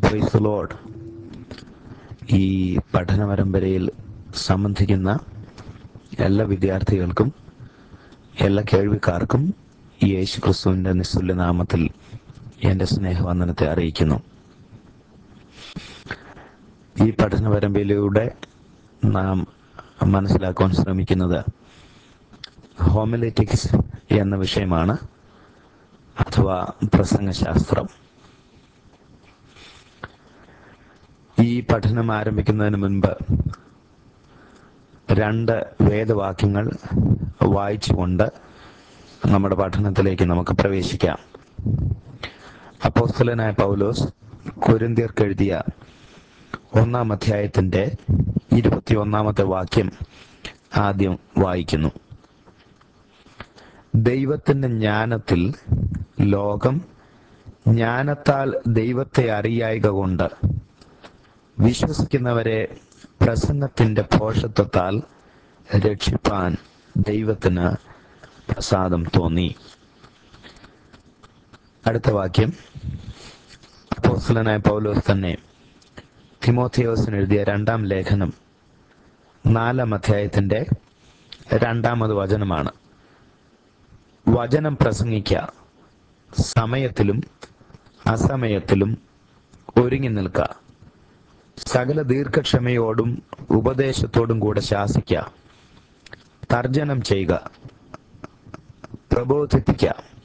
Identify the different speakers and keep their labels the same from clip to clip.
Speaker 1: Price load ഈ പഠന പരമ്പരയിൽ സംബന്ധിക്കുന്ന എല്ലാ വിദ്യാർത്ഥികൾക്കും എല്ലാ കേൾവിക്കാർക്കും ഈ യേശു ക്രിസ്തുവിന്റെ നിസ്തുല്യ നാമത്തിൽ എന്റെ സ്നേഹവന്ദനത്തെ അറിയിക്കുന്നു ഈ പഠന പരമ്പരയിലൂടെ നാം മനസ്സിലാക്കുവാൻ ശ്രമിക്കുന്നത് ഹോമിലിറ്റിക്സ് എന്ന വിഷയമാണ് അഥവാ പ്രസംഗശാസ്ത്രം ഈ പഠനം ആരംഭിക്കുന്നതിന് മുൻപ് രണ്ട് വേദവാക്യങ്ങൾ വായിച്ചുകൊണ്ട് നമ്മുടെ പഠനത്തിലേക്ക് നമുക്ക് പ്രവേശിക്കാം അപ്പോസ്തലനായ പൗലോസ് കുരിന്തിയർക്ക് എഴുതിയ ഒന്നാം അധ്യായത്തിന്റെ ഇരുപത്തിയൊന്നാമത്തെ വാക്യം ആദ്യം വായിക്കുന്നു ദൈവത്തിന്റെ ജ്ഞാനത്തിൽ ലോകം ജ്ഞാനത്താൽ ദൈവത്തെ അറിയായിക കൊണ്ട് വിശ്വസിക്കുന്നവരെ പ്രസംഗത്തിന്റെ പോഷത്വത്താൽ രക്ഷിപ്പാൻ ദൈവത്തിന് പ്രസാദം തോന്നി അടുത്ത വാക്യം അപ്പോസ്തലനായ പൗലോസ് തന്നെ തിമോത്തിയോസിന് എഴുതിയ രണ്ടാം ലേഖനം നാലാം അധ്യായത്തിന്റെ രണ്ടാമത് വചനമാണ് വചനം പ്രസംഗിക്ക സമയത്തിലും അസമയത്തിലും ഒരുങ്ങി നിൽക്ക സകല ദീർഘക്ഷമയോടും ഉപദേശത്തോടും കൂടെ ശാസിക്ക തർജനം ചെയ്യുക പ്രബോധിപ്പിക്ക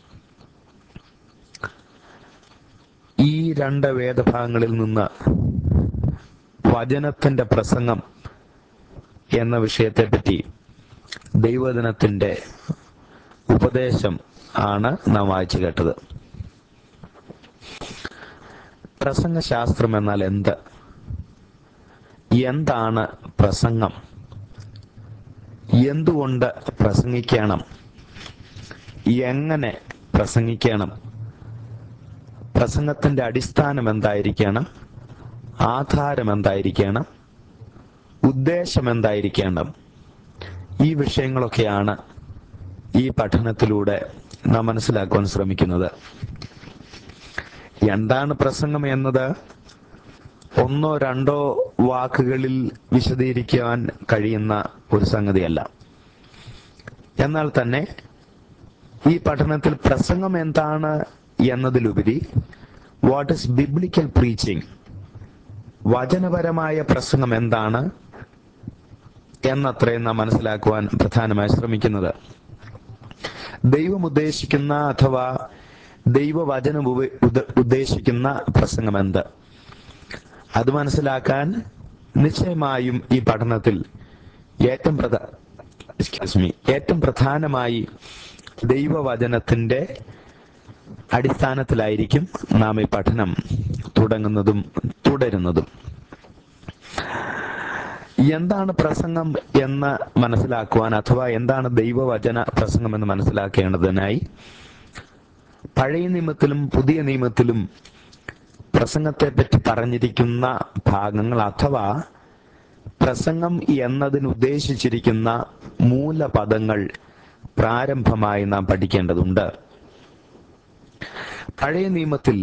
Speaker 1: ഈ രണ്ട് വേദഭാഗങ്ങളിൽ നിന്ന് വചനത്തിന്റെ പ്രസംഗം എന്ന വിഷയത്തെ പറ്റി ദൈവദിനത്തിന്റെ ഉപദേശം ആണ് നാം വായിച്ചു കേട്ടത് പ്രസംഗശാസ്ത്രം എന്നാൽ എന്ത് എന്താണ് പ്രസംഗം എന്തുകൊണ്ട് പ്രസംഗിക്കണം എങ്ങനെ പ്രസംഗിക്കണം പ്രസംഗത്തിന്റെ അടിസ്ഥാനം എന്തായിരിക്കണം ആധാരം എന്തായിരിക്കണം ഉദ്ദേശം എന്തായിരിക്കണം ഈ വിഷയങ്ങളൊക്കെയാണ് ഈ പഠനത്തിലൂടെ നാം മനസ്സിലാക്കുവാൻ ശ്രമിക്കുന്നത് എന്താണ് പ്രസംഗം എന്നത് ഒന്നോ രണ്ടോ വാക്കുകളിൽ വിശദീകരിക്കുവാൻ കഴിയുന്ന ഒരു സംഗതിയല്ല എന്നാൽ തന്നെ ഈ പഠനത്തിൽ പ്രസംഗം എന്താണ് എന്നതിലുപരി വാട്ട് ഇസ് ബിബ്ലിക്കൽ പ്രീച്ചിങ് വചനപരമായ പ്രസംഗം എന്താണ് എന്നത്രയും നാം മനസ്സിലാക്കുവാൻ പ്രധാനമായി ശ്രമിക്കുന്നത് ദൈവം ഉദ്ദേശിക്കുന്ന അഥവാ ദൈവവചനം ഉദ്ദേശിക്കുന്ന പ്രസംഗം എന്ത് അത് മനസ്സിലാക്കാൻ നിശ്ചയമായും ഈ പഠനത്തിൽ ഏറ്റവും പ്രധാ എക്സ്ക്യൂസ് മീ ഏറ്റവും പ്രധാനമായി ദൈവവചനത്തിന്റെ അടിസ്ഥാനത്തിലായിരിക്കും നാം ഈ പഠനം തുടങ്ങുന്നതും തുടരുന്നതും എന്താണ് പ്രസംഗം എന്ന് മനസ്സിലാക്കുവാൻ അഥവാ എന്താണ് ദൈവവചന പ്രസംഗം എന്ന് മനസ്സിലാക്കേണ്ടതിനായി പഴയ നിയമത്തിലും പുതിയ നിയമത്തിലും പ്രസംഗത്തെ പറ്റി പറഞ്ഞിരിക്കുന്ന ഭാഗങ്ങൾ അഥവാ പ്രസംഗം എന്നതിന് ഉദ്ദേശിച്ചിരിക്കുന്ന മൂലപദങ്ങൾ പ്രാരംഭമായി നാം പഠിക്കേണ്ടതുണ്ട് പഴയ നിയമത്തിൽ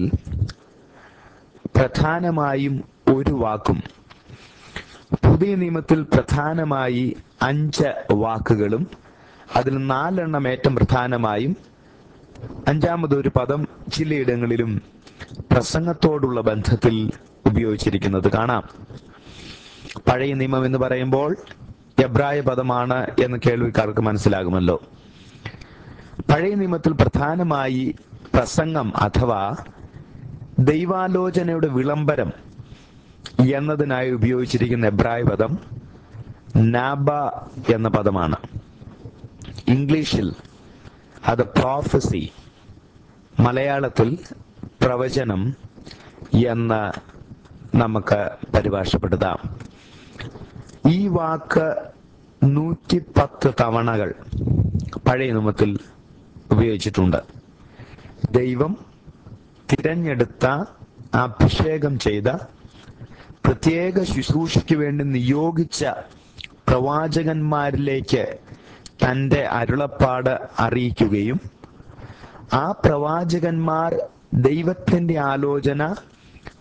Speaker 1: പ്രധാനമായും ഒരു വാക്കും പുതിയ നിയമത്തിൽ പ്രധാനമായി അഞ്ച് വാക്കുകളും അതിൽ നാലെണ്ണം ഏറ്റവും പ്രധാനമായും അഞ്ചാമതൊരു പദം ചിലയിടങ്ങളിലും പ്രസംഗത്തോടുള്ള ബന്ധത്തിൽ ഉപയോഗിച്ചിരിക്കുന്നത് കാണാം പഴയ നിയമം എന്ന് പറയുമ്പോൾ എബ്രായ പദമാണ് എന്ന് കേൾവിക്കാർക്ക് മനസ്സിലാകുമല്ലോ പഴയ നിയമത്തിൽ പ്രധാനമായി പ്രസംഗം അഥവാ ദൈവാലോചനയുടെ വിളംബരം എന്നതിനായി ഉപയോഗിച്ചിരിക്കുന്ന എബ്രായ പദം നാബ എന്ന പദമാണ് ഇംഗ്ലീഷിൽ അത് പ്രോഫസി മലയാളത്തിൽ പ്രവചനം എന്ന് നമുക്ക് പരിഭാഷപ്പെടുത്താം ഈ വാക്ക് നൂറ്റി പത്ത് തവണകൾ പഴയ നിയമത്തിൽ ഉപയോഗിച്ചിട്ടുണ്ട് ദൈവം തിരഞ്ഞെടുത്ത അഭിഷേകം ചെയ്ത പ്രത്യേക ശുശ്രൂഷയ്ക്ക് വേണ്ടി നിയോഗിച്ച പ്രവാചകന്മാരിലേക്ക് തന്റെ അരുളപ്പാട് അറിയിക്കുകയും ആ പ്രവാചകന്മാർ ദൈവത്തിന്റെ ആലോചന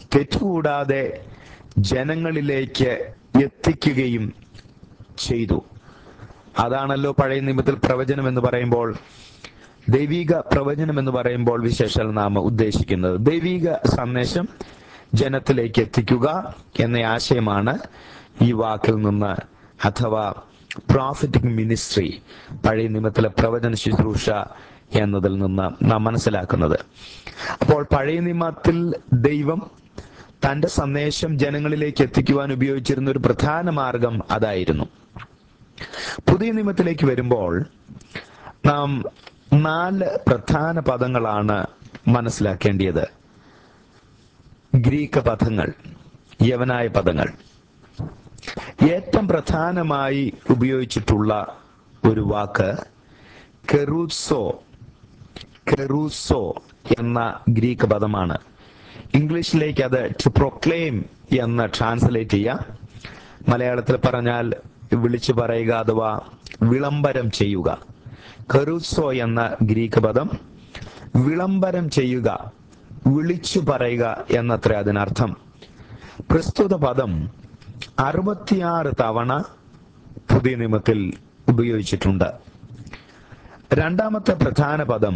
Speaker 1: തെറ്റുകൂടാതെ ജനങ്ങളിലേക്ക് എത്തിക്കുകയും ചെയ്തു അതാണല്ലോ പഴയ നിയമത്തിൽ പ്രവചനം എന്ന് പറയുമ്പോൾ ദൈവിക പ്രവചനം എന്ന് പറയുമ്പോൾ വിശേഷാൽ നാം ഉദ്ദേശിക്കുന്നത് ദൈവിക സന്ദേശം ജനത്തിലേക്ക് എത്തിക്കുക എന്ന ആശയമാണ് ഈ വാക്കിൽ നിന്ന് അഥവാ പ്രോഫിറ്റിക് മിനിസ്ട്രി പഴയ നിയമത്തിലെ പ്രവചന ശുശ്രൂഷ എന്നതിൽ നിന്ന് നാം മനസ്സിലാക്കുന്നത് അപ്പോൾ പഴയ നിയമത്തിൽ ദൈവം തന്റെ സന്ദേശം ജനങ്ങളിലേക്ക് എത്തിക്കുവാൻ ഉപയോഗിച്ചിരുന്ന ഒരു പ്രധാന മാർഗം അതായിരുന്നു പുതിയ നിയമത്തിലേക്ക് വരുമ്പോൾ നാം നാല് പ്രധാന പദങ്ങളാണ് മനസ്സിലാക്കേണ്ടത് ഗ്രീക്ക് പദങ്ങൾ യവനായ പദങ്ങൾ ഏറ്റവും പ്രധാനമായി ഉപയോഗിച്ചിട്ടുള്ള ഒരു വാക്ക് കെറൂസോ കെറൂസോ എന്ന ഗ്രീക്ക് പദമാണ് ഇംഗ്ലീഷിലേക്ക് അത് ടു പ്രൊക്ലെയിം എന്ന് ട്രാൻസ്ലേറ്റ് ചെയ്യാം മലയാളത്തിൽ പറഞ്ഞാൽ വിളിച്ചു പറയുക അഥവാ വിളംബരം ചെയ്യുക കെറൂസോ എന്ന ഗ്രീക്ക് പദം വിളംബരം ചെയ്യുക വിളിച്ചു പറയുക എന്നത്ര അതിനർത്ഥം പ്രസ്തുത പദം അറുപത്തിയാറ് തവണ പുതിയ നിയമത്തിൽ ഉപയോഗിച്ചിട്ടുണ്ട് രണ്ടാമത്തെ പ്രധാന പദം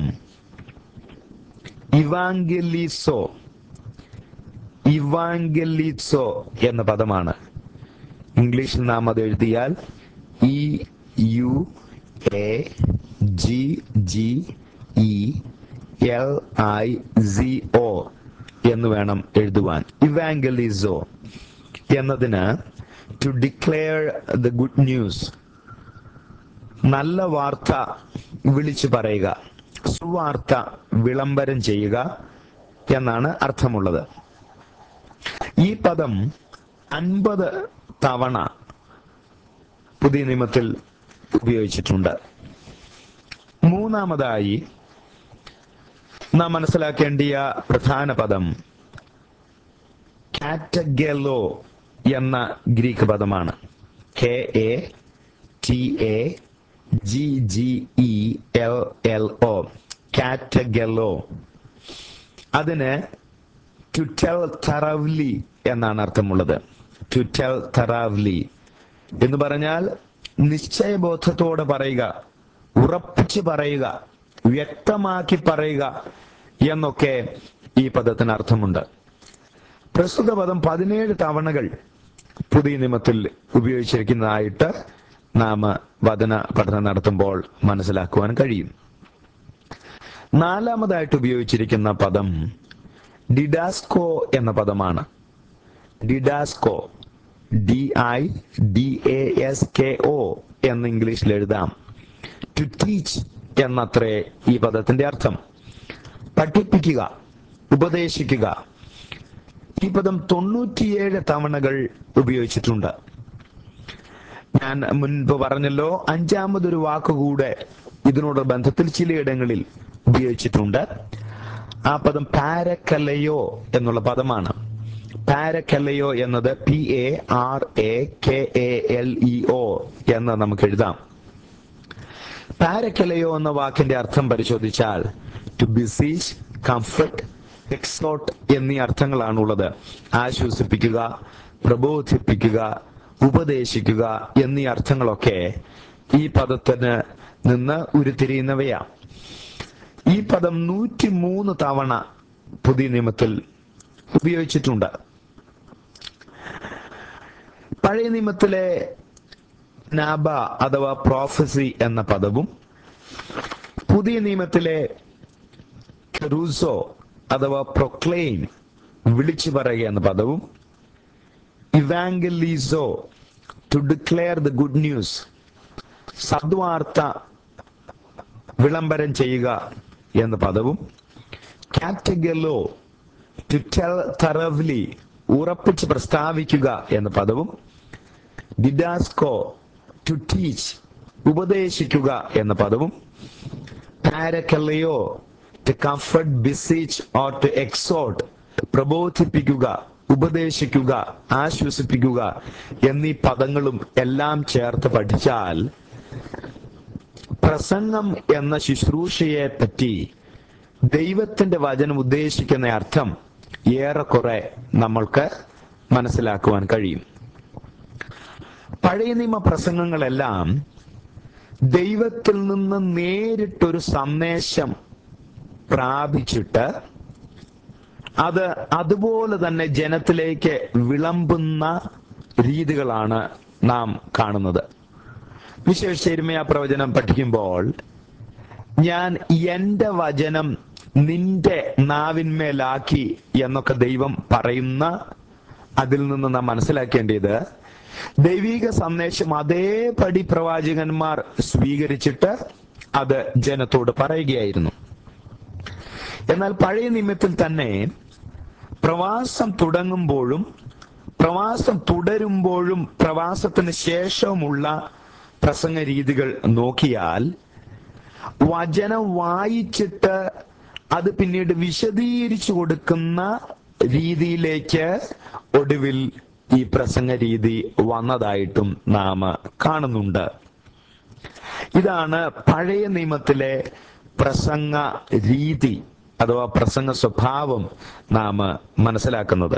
Speaker 1: ഇവാങ്കലീസോ ഇവാങ്കലീസോ എന്ന പദമാണ് ഇംഗ്ലീഷിൽ നാം അത് എഴുതിയാൽ E U A G G E L I C O എന്ന് വേണം എഴുതുവാൻ ഇവാങ്കലിസോ എന്നതിന് to declare the good news നല്ല വാർത്ത വിളിച്ചു പറയുക സുവാർത്ത വിളംബരം ചെയ്യുക എന്നാണ് അർത്ഥമുള്ളത് ഈ പദം അൻപത് തവണ പുതിയ നിയമത്തിൽ ഉപയോഗിച്ചിട്ടുണ്ട് മൂന്നാമതായി നാം മനസ്സിലാക്കേണ്ടിയ പ്രധാന പദം കാറ്റഗലോ എന്ന ഗ്രീക്ക് പദമാണ് K A T A G G E L L O കാറ്റഗലോ അതിന് ടു ടെൽ തറവ്ലി എന്നാണ് അർത്ഥമുള്ളത് ടു ടെൽ തറാവ്ലി എന്ന് പറഞ്ഞാൽ നിശ്ചയബോധത്തോടെ പറയുക ഉറപ്പിച്ച് പറയുക വ്യക്തമാക്കി പറയുക എന്നൊക്കെ ഈ പദത്തിന് അർത്ഥമുണ്ട് പ്രസ്തുത പദം പതിനേഴ് തവണകൾ പുതിയ നിയമത്തിൽ ഉപയോഗിച്ചിരിക്കുന്നതായിട്ട് നാം വചന പഠനം നടത്തുമ്പോൾ മനസ്സിലാക്കുവാൻ കഴിയും നാലാമതായിട്ട് ഉപയോഗിച്ചിരിക്കുന്ന പദം ഡിഡാസ്കോ എന്ന പദമാണ് ഡിഡാസ്കോ D I D A S K O എന്ന് ഇംഗ്ലീഷിൽ എഴുതാം ടു ടീച്ച് എന്നത്രേ ഈ പദത്തിന്റെ അർത്ഥം പഠിപ്പിക്കുക ഉപദേശിക്കുക ഈ പദം തൊണ്ണൂറ്റിയേഴ് തവണകൾ ഉപയോഗിച്ചിട്ടുണ്ട് ഞാൻ മുൻപ് പറഞ്ഞല്ലോ അഞ്ചാമതൊരു വാക്കുകൂടെ ഇതിനോട് ബന്ധത്തിൽ ചിലയിടങ്ങളിൽ ഉപയോഗിച്ചിട്ടുണ്ട് ആ പദം പാരക്കലയോ എന്നുള്ള പദമാണ് പാരക്കലയോ എന്നത് P A R A K A L E O എന്ന് നമുക്ക് എഴുതാം പാരക്കലയോ എന്ന വാക്കിന്റെ അർത്ഥം പരിശോധിച്ചാൽ ടു ബിസീച്ച് കംഫർട്ട് എക്സോട്ട് എന്നീ അർത്ഥങ്ങളാണ് ഉള്ളത് ആശ്വസിപ്പിക്കുക പ്രബോധിപ്പിക്കുക ഉപദേശിക്കുക എന്നീ അർത്ഥങ്ങളൊക്കെ ഈ പദത്തിന് നിന്ന് ഉരുത്തിരിയുന്നവയാ ഈ പദം നൂറ്റി മൂന്ന് തവണ പുതിയ നിയമത്തിൽ ഉപയോഗിച്ചിട്ടുണ്ട് പഴയ നിയമത്തിലെ നാബ അഥവാ പ്രോഫസി എന്ന പദവും പുതിയ നിയമത്തിലെ കെറൂസോ അഥവാ പ്രൊക്ലെയിം വിളിച്ചു പറയുക എന്ന പദവും ഇവാങ്കലീസോ to declare the good news സദ്വാർത്ത വിളംബരം ചെയ്യുക എന്ന പദവും കാറ്റഗലോ ടു ടെൽ തറവ്ലി ഉറപ്പിച്ച് പ്രസ്താവിക്കുക എന്ന പദവും ഡിഡാസ്കോ ടു ടീച്ച് ഉപദേശിക്കുക എന്ന പദവും പാരക്കല്ലയോ to comfort beseech or to exhort പ്രബോധിപ്പിക്കുക ഉപദേശിക്കുക ആശ്വസിപ്പിക്കുക എന്നീ പദങ്ങളും എല്ലാം ചേർത്ത് പഠിച്ചാൽ പ്രസംഗം എന്ന ശുശ്രൂഷയെ പറ്റി ദൈവത്തിന്റെ വചനം ഉദ്ദേശിക്കുന്ന അർത്ഥം ഏറെക്കുറെ നമ്മൾക്ക് മനസ്സിലാക്കുവാൻ കഴിയും പഴയ നിയമ പ്രസംഗങ്ങളെല്ലാം ദൈവത്തിൽ നിന്ന് നേരിട്ടൊരു സന്ദേശം പ്രാപിച്ചിട്ട് അത് അതുപോലെ തന്നെ ജനത്തിലേക്ക് വിളമ്പുന്ന രീതികളാണ് നാം കാണുന്നത് വിശേഷ എരുമയ പ്രവചനം പഠിക്കുമ്പോൾ ഞാൻ എന്റെ വചനം നിന്റെ നാവിന്മേലാക്കി എന്നൊക്കെ ദൈവം പറയുന്ന അതിൽ നിന്ന് നാം മനസ്സിലാക്കേണ്ടത് ദൈവിക സന്ദേശം അതേപടി പ്രവാചകന്മാർ സ്വീകരിച്ചിട്ട് അത് ജനത്തോട് പറയുകയായിരുന്നു എന്നാൽ പഴയ നിയമത്തിൽ തന്നെ പ്രവാസം തുടങ്ങുമ്പോഴും പ്രവാസം തുടരുമ്പോഴും പ്രവാസത്തിന് ശേഷവുമുള്ള പ്രസംഗ രീതികൾ നോക്കിയാൽ വചനം വായിച്ചിട്ട് അത് പിന്നീട് വിശദീകരിച്ചു കൊടുക്കുന്ന രീതിയിലേക്ക് ഒടുവിൽ ഈ പ്രസംഗ രീതി വന്നതായിട്ടും നാം കാണുന്നുണ്ട് ഇതാണ് പഴയ നിയമത്തിലെ പ്രസംഗ രീതി അഥവാ പ്രസംഗ സ്വഭാവം നാം മനസ്സിലാക്കുന്നത്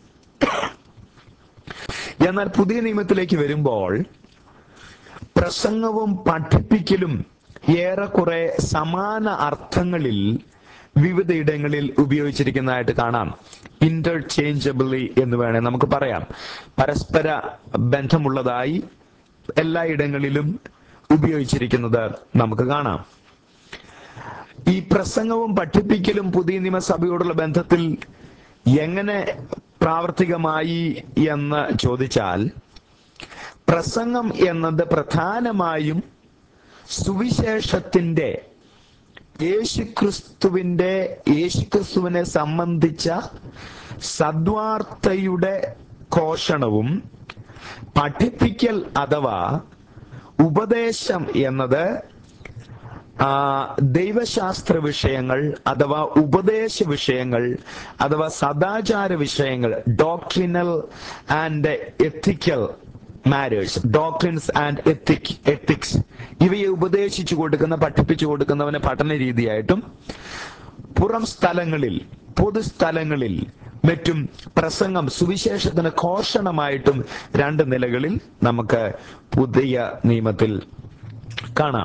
Speaker 1: എന്നാൽ പുതിയ നിയമത്തിലേക്ക് വരുമ്പോൾ പ്രസംഗവും പഠിപ്പിക്കലും ഏറെക്കുറെ സമാന അർത്ഥങ്ങളിൽ വിവിധ ഇടങ്ങളിൽ ഉപയോഗിച്ചിരിക്കുന്നതായിട്ട് കാണാം ഇന്റർചേഞ്ചബിളി എന്ന് വേണേ നമുക്ക് പറയാം പരസ്പര ബന്ധമുള്ളതായി എല്ലാ ഇടങ്ങളിലും ഉപയോഗിച്ചിരിക്കുന്നത് നമുക്ക് കാണാം ഈ പ്രസംഗവും പഠിപ്പിക്കലും പുതിയ നിയമസഭയോടുള്ള ബന്ധത്തിൽ എങ്ങനെ പ്രാവർത്തികമായി എന്ന് ചോദിച്ചാൽ പ്രസംഗം എന്നത് പ്രധാനമായും സുവിശേഷത്തിന്റെ യേശുക്രിസ്തുവിന്റെ യേശുക്രിസ്തുവിനെ സംബന്ധിച്ച സദ്വാർത്തയുടെ ഘോഷണവും പഠിപ്പിക്കൽ അഥവാ ഉപദേശം എന്നത് ആ, ദൈവശാസ്ത്ര വിഷയങ്ങൾ അഥവാ ഉപദേശ വിഷയങ്ങൾ അഥവാ സദാചാര വിഷയങ്ങൾ doctrinal and ethical matters doctrines and ethic ethics ഇവയെ ഉപദേശിച്ചു കൊടുക്കുന്ന പഠിപ്പിച്ചു കൊടുക്കുന്നവന് പഠന രീതിയായിട്ടും പുറം സ്ഥലങ്ങളിൽ പൊതുസ്ഥലങ്ങളിൽ മറ്റും പ്രസംഗം സുവിശേഷത്തിന് ഘോഷണമായിട്ടും രണ്ട് നിലകളിൽ നമുക്ക് പുതിയ നിയമത്തിൽ കാണാം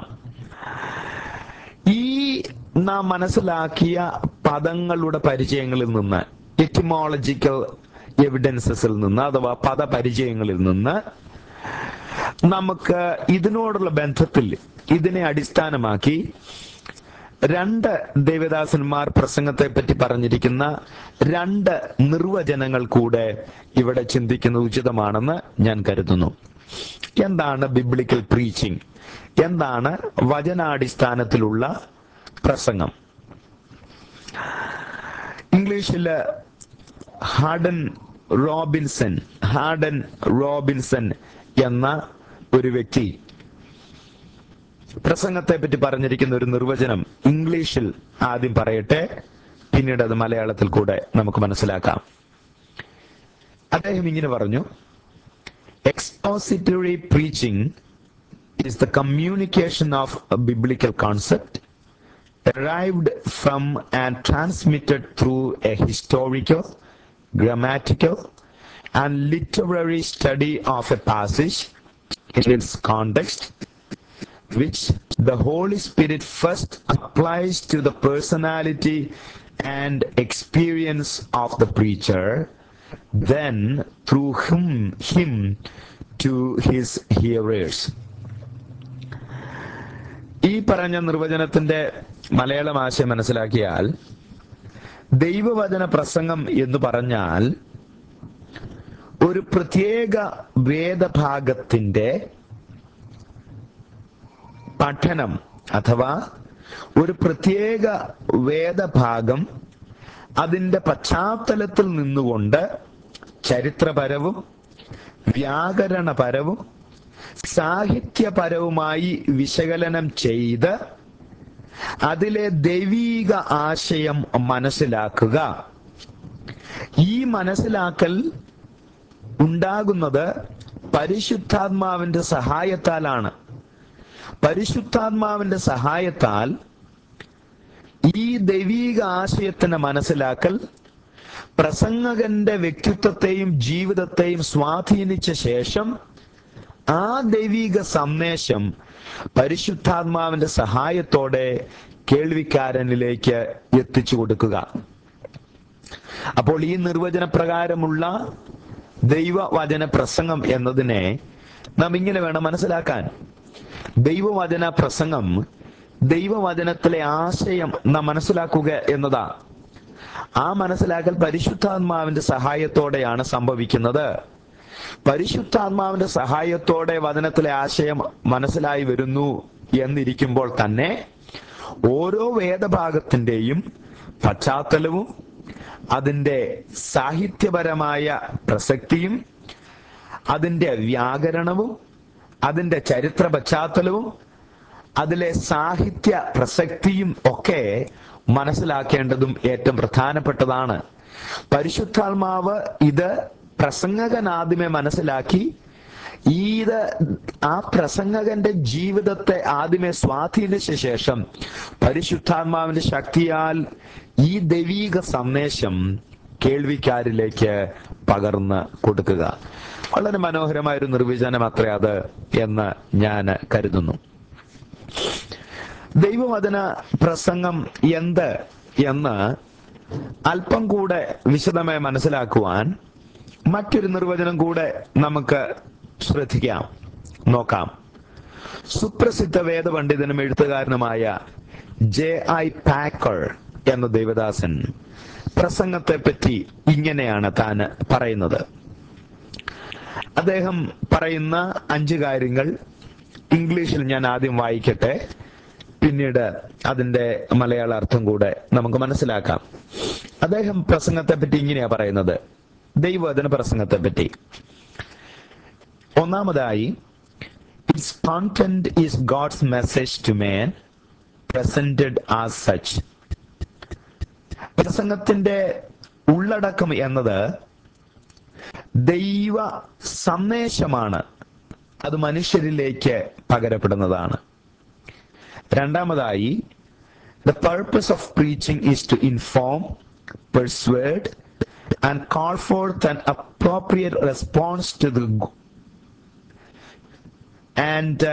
Speaker 1: ഈ നാം മനസ്സിലാക്കിയ പദങ്ങളുടെ പരിചയങ്ങളിൽ നിന്ന് എറ്റിമോളജിക്കൽ എവിഡൻസസിൽ നിന്ന് അഥവാ പദപരിചയങ്ങളിൽ നിന്ന് നമുക്ക് ഇതിനോടുള്ള ബന്ധത്തിൽ ഇതിനെ അടിസ്ഥാനമാക്കി രണ്ട് ദേവദാസന്മാർ പ്രസംഗത്തെ പറ്റി പറഞ്ഞിരിക്കുന്ന രണ്ട് നിർവചനങ്ങൾ കൂടെ ഇവിടെ ചിന്തിക്കുന്നത് ഉചിതമാണെന്ന് ഞാൻ കരുതുന്നു എന്താണ് ബിബ്ലിക്കൽ പ്രീച്ചിങ് എന്താണ് വചനാടിസ്ഥാനത്തിലുള്ള പ്രസംഗം ഇംഗ്ലീഷില് ഹാഡൻ റോബിൻസൺ ഹാഡൻ റോബിൻസൺ എന്ന ഒരു വ്യക്തി പ്രസംഗത്തെ പറ്റി പറഞ്ഞിരിക്കുന്ന ഒരു നിർവചനം ഇംഗ്ലീഷിൽ ആദ്യം പറയട്ടെ പിന്നീട് അത് മലയാളത്തിൽ കൂടെ നമുക്ക് മനസ്സിലാക്കാം അദ്ദേഹം ഇങ്ങനെ പറഞ്ഞു expository preaching is the communication of a biblical concept derived from and transmitted through a historical, grammatical, and literary study of a passage in its context, which the Holy Spirit first applies to the personality and experience of the preacher, then through him, him to his hearers. ഈ പറഞ്ഞ നിർവചനത്തിന്റെ മലയാളം ആശയം മനസ്സിലാക്കിയാൽ ദൈവവചന പ്രസംഗം എന്ന് പറഞ്ഞാൽ ഒരു പ്രത്യേക വേദഭാഗത്തിന്റെ പഠനം അഥവാ ഒരു പ്രത്യേക വേദഭാഗം അതിന്റെ പശ്ചാത്തലത്തിൽ നിന്നുകൊണ്ട് ചരിത്രപരവും വ്യാകരണപരവും സാഹിത്യപരവുമായി വിശകലനം ചെയ്ത് അതിലെ ദൈവീക ആശയം മനസ്സിലാക്കുക ഈ മനസ്സിലാക്കൽ ഉണ്ടാകുന്നത് പരിശുദ്ധാത്മാവിന്റെ സഹായത്താലാണ് പരിശുദ്ധാത്മാവിന്റെ സഹായത്താൽ ഈ ദൈവീക ആശയത്തിന്റെ മനസ്സിലാക്കൽ പ്രസംഗകന്റെ വ്യക്തിത്വത്തെയും ജീവിതത്തെയും സ്വാധീനിച്ച ശേഷം ആ ദൈവിക സന്ദേശം പരിശുദ്ധാത്മാവിന്റെ സഹായത്തോടെ കേൾവിക്കാരനിലേക്ക് എത്തിച്ചു കൊടുക്കുക അപ്പോൾ ഈ നിർവചന പ്രകാരമുള്ള ദൈവവചന പ്രസംഗം എന്നതിനെ നാം ഇങ്ങനെ വേണം മനസ്സിലാക്കാൻ ദൈവവചന പ്രസംഗം ദൈവവചനത്തിലെ ആശയം നാം മനസ്സിലാക്കുക എന്നതാ ആ മനസ്സിലാക്കൽ പരിശുദ്ധാത്മാവിന്റെ സഹായത്തോടെയാണ് സംഭവിക്കുന്നത് പരിശുദ്ധാത്മാവിന്റെ സഹായത്തോടെ വചനത്തിലെ ആശയം മനസ്സിലായി വരുന്നു എന്നിരിക്കുമ്പോൾ തന്നെ ഓരോ വേദഭാഗത്തിന്റെയും പശ്ചാത്തലവും അതിന്റെ സാഹിത്യപരമായ പ്രസക്തിയും അതിന്റെ വ്യാകരണവും അതിന്റെ ചരിത്ര പശ്ചാത്തലവും അതിലെ സാഹിത്യ പ്രസക്തിയും ഒക്കെ മനസ്സിലാക്കേണ്ടതും ഏറ്റവും പ്രധാനപ്പെട്ടതാണ് പരിശുദ്ധാത്മാവ് ഇത് പ്രസംഗകൻ ആദ്യമേ മനസ്സിലാക്കി ഇത് ആ പ്രസംഗകന്റെ ജീവിതത്തെ ആദ്യമേ സ്വാധീനിച്ച ശേഷം പരിശുദ്ധാത്മാവിന്റെ ശക്തിയാൽ ഈ ദൈവീക സന്ദേശം കേൾവിക്കാരിലേക്ക് പകർന്ന് കൊടുക്കുക വളരെ മനോഹരമായ ഒരു നിർവചനം അത്രേ അത് എന്ന് ഞാൻ കരുതുന്നു ദൈവവചന പ്രസംഗം എന്ത് എന്ന് അല്പം കൂടെ വിശദമായി മനസ്സിലാക്കുവാൻ മറ്റൊരു നിർവചനം കൂടെ നമുക്ക് ശ്രദ്ധിക്കാം നോക്കാം സുപ്രസിദ്ധ വേദപണ്ഡിതനും എഴുത്തുകാരനുമായ ജെ ഐ പാക്കർ എന്ന ദേവദാസൻ പ്രസംഗത്തെ പറ്റി ഇങ്ങനെയാണ് താൻ പറയുന്നത് അദ്ദേഹം പറയുന്ന അഞ്ച് കാര്യങ്ങൾ ഇംഗ്ലീഷിൽ ഞാൻ ആദ്യം വായിക്കട്ടെ പിന്നീട് അതിന്റെ മലയാള അർത്ഥം കൂടെ നമുക്ക് മനസ്സിലാക്കാം അദ്ദേഹം പ്രസംഗത്തെ പറ്റി ഇങ്ങനെയാ പറയുന്നത് ദൈവവചന പ്രസംഗത്തെ പറ്റി ഒന്നാമതായി its content is God's message to men presented as such പ്രസംഗത്തിന്റെ ഉള്ളടക്കം എന്നത് ദൈവ സന്ദേശമാണ് അത് മനുഷ്യരിലേക്ക് പകരപ്പെടുന്നതാണ് രണ്ടാമതായി the purpose of preaching is to inform persuade and call forth an appropriate response to the and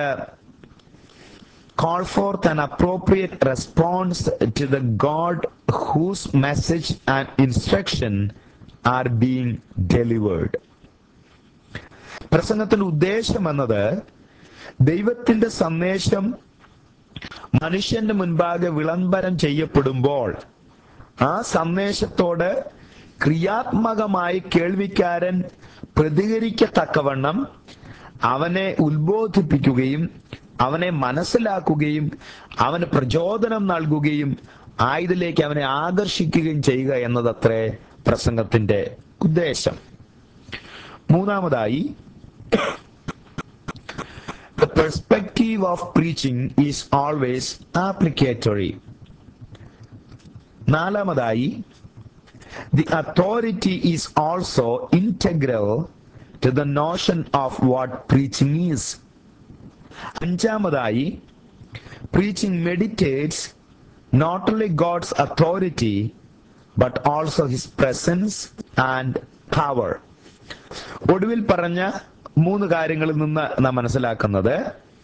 Speaker 1: call forth an appropriate response to the God whose message and instruction are being delivered. പ്രസംഗത്തിന്റെ ഉദ്ദേശം എന്നത് ദൈവത്തിന്റെ സന്ദേശം മനുഷ്യന്റെ മുൻപാകെ വിളംബരം ചെയ്യപ്പെടുമ്പോൾ ആ സന്ദേശത്തോട് ക്രിയാത്മകമായി കേൾവിക്കാരൻ പ്രതികരിക്കത്തക്കവണ്ണം അവനെ ഉത്ബോധിപ്പിക്കുകയും അവനെ മനസ്സിലാക്കുകയും അവന് പ്രചോദനം നൽകുകയും ആയതിലേക്ക് അവനെ ആകർഷിക്കുകയും ചെയ്യുക എന്നതത്രേ പ്രസംഗത്തിന്റെ ഉദ്ദേശം മൂന്നാമതായി The perspective of preaching is always applicatory. നാലാമതായി The authority is also integral to the notion of what preaching is. അഞ്ചാമതായി preaching meditates not only God's authority but also his presence and power. ഒടുവിൽ പറഞ്ഞ മൂന്ന് കാര്യങ്ങളിൽ നിന്ന് നാം മനസ്സിലാക്കുന്നത്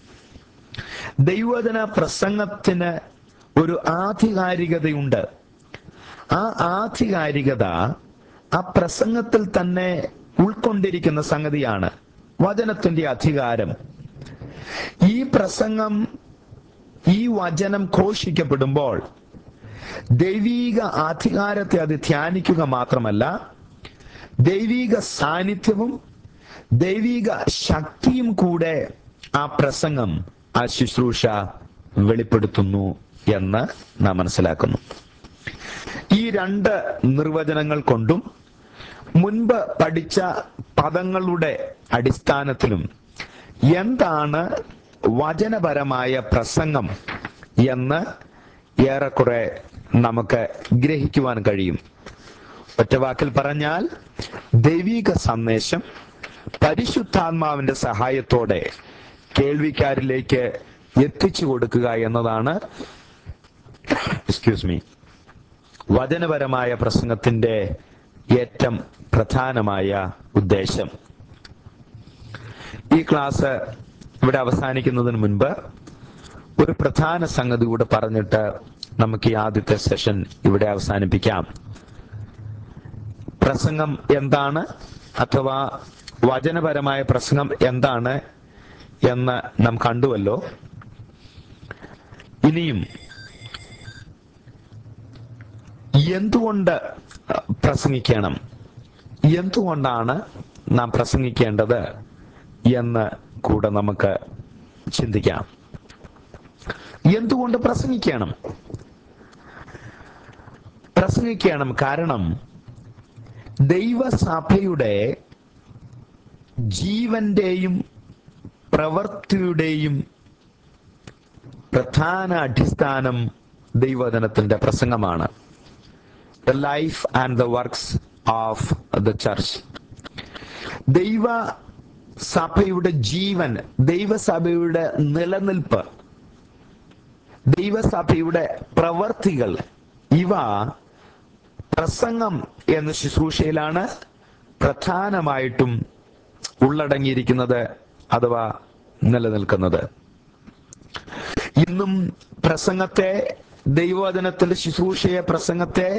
Speaker 1: ദൈവജന പ്രസംഗത്തിന് ഒരു ആധികാരികതയുണ്ട് ആ ആധികാരികത ആ പ്രസംഗത്തിൽ തന്നെ ഉൾക്കൊണ്ടിരിക്കുന്ന സംഗതിയാണ് വചനത്തിന്റെ അധികാരം ഈ പ്രസംഗം ഈ വചനം ഘോഷിക്കപ്പെടുമ്പോൾ ദൈവീക അധികാരത്തെ അത് ധ്യാനിക്കുക മാത്രമല്ല ദൈവിക സാന്നിധ്യവും ദൈവിക ശക്തിയും കൂടെ ആ പ്രസംഗം ആ ശുശ്രൂഷ വെളിപ്പെടുത്തുന്നു എന്ന് നാം മനസ്സിലാക്കുന്നു ഈ രണ്ട് നിർവചനങ്ങൾ കൊണ്ടും മുൻപ് പഠിച്ച പദങ്ങളുടെ അടിസ്ഥാനത്തിലും എന്താണ് വചനപരമായ പ്രസംഗം എന്ന് ഏറെക്കുറെ നമുക്ക് ഗ്രഹിക്കുവാൻ കഴിയും ഒറ്റവാക്കിൽ പറഞ്ഞാൽ ദൈവിക സന്ദേശം പരിശുദ്ധാത്മാവിന്റെ സഹായത്തോടെ കേൾവിക്കാരിലേക്ക് എത്തിച്ചു കൊടുക്കുക എന്നതാണ് എക്സ്ക്യൂസ് മീ വചനപരമായ പ്രസംഗത്തിന്റെ ഏറ്റവും പ്രധാനമായ ഉദ്ദേശം ഈ ക്ലാസ് ഇവിടെ അവസാനിക്കുന്നതിന് മുൻപ് ഒരു പ്രധാന സംഗതി കൂടെ പറഞ്ഞിട്ട് നമുക്ക് ഈ ആദ്യത്തെ സെഷൻ ഇവിടെ അവസാനിപ്പിക്കാം പ്രസംഗം എന്താണ് അഥവാ വചനപരമായ പ്രസംഗം എന്താണ് എന്ന് നാം കണ്ടുവല്ലോ ഇനിയും എന്തുകൊണ്ട് പ്രസംഗിക്കണം എന്തുകൊണ്ടാണ് നാം പ്രസംഗിക്കേണ്ടത് എന്ന് കൂടെ നമുക്ക് ചിന്തിക്കാം എന്തുകൊണ്ട് പ്രസംഗിക്കണം പ്രസംഗിക്കണം കാരണം ദൈവസഭയുടെ ജീവന്റെയും പ്രവൃത്തിയുടെയും പ്രധാന അടിസ്ഥാനം ദൈവവചനത്തിന്റെ പ്രസംഗമാണ് the life and the works of the church ദൈവ സഭയുടെ ജീവൻ ദൈവസഭയുടെ നിലനിൽപ്പ് ദൈവസഭയുടെ പ്രവർത്തികൾ ഇവ പ്രസംഗം എന്ന ശുശ്രൂഷയിലാണ് പ്രധാനമായിട്ടും ഉള്ളടങ്ങിയിരിക്കുന്നത് അഥവാ നിലനിൽക്കുന്നത് ഇന്നും പ്രസംഗത്തെ ദൈവവചനത്തിന്റെ ശുശ്രൂഷയെ പ്രസംഗത്തെ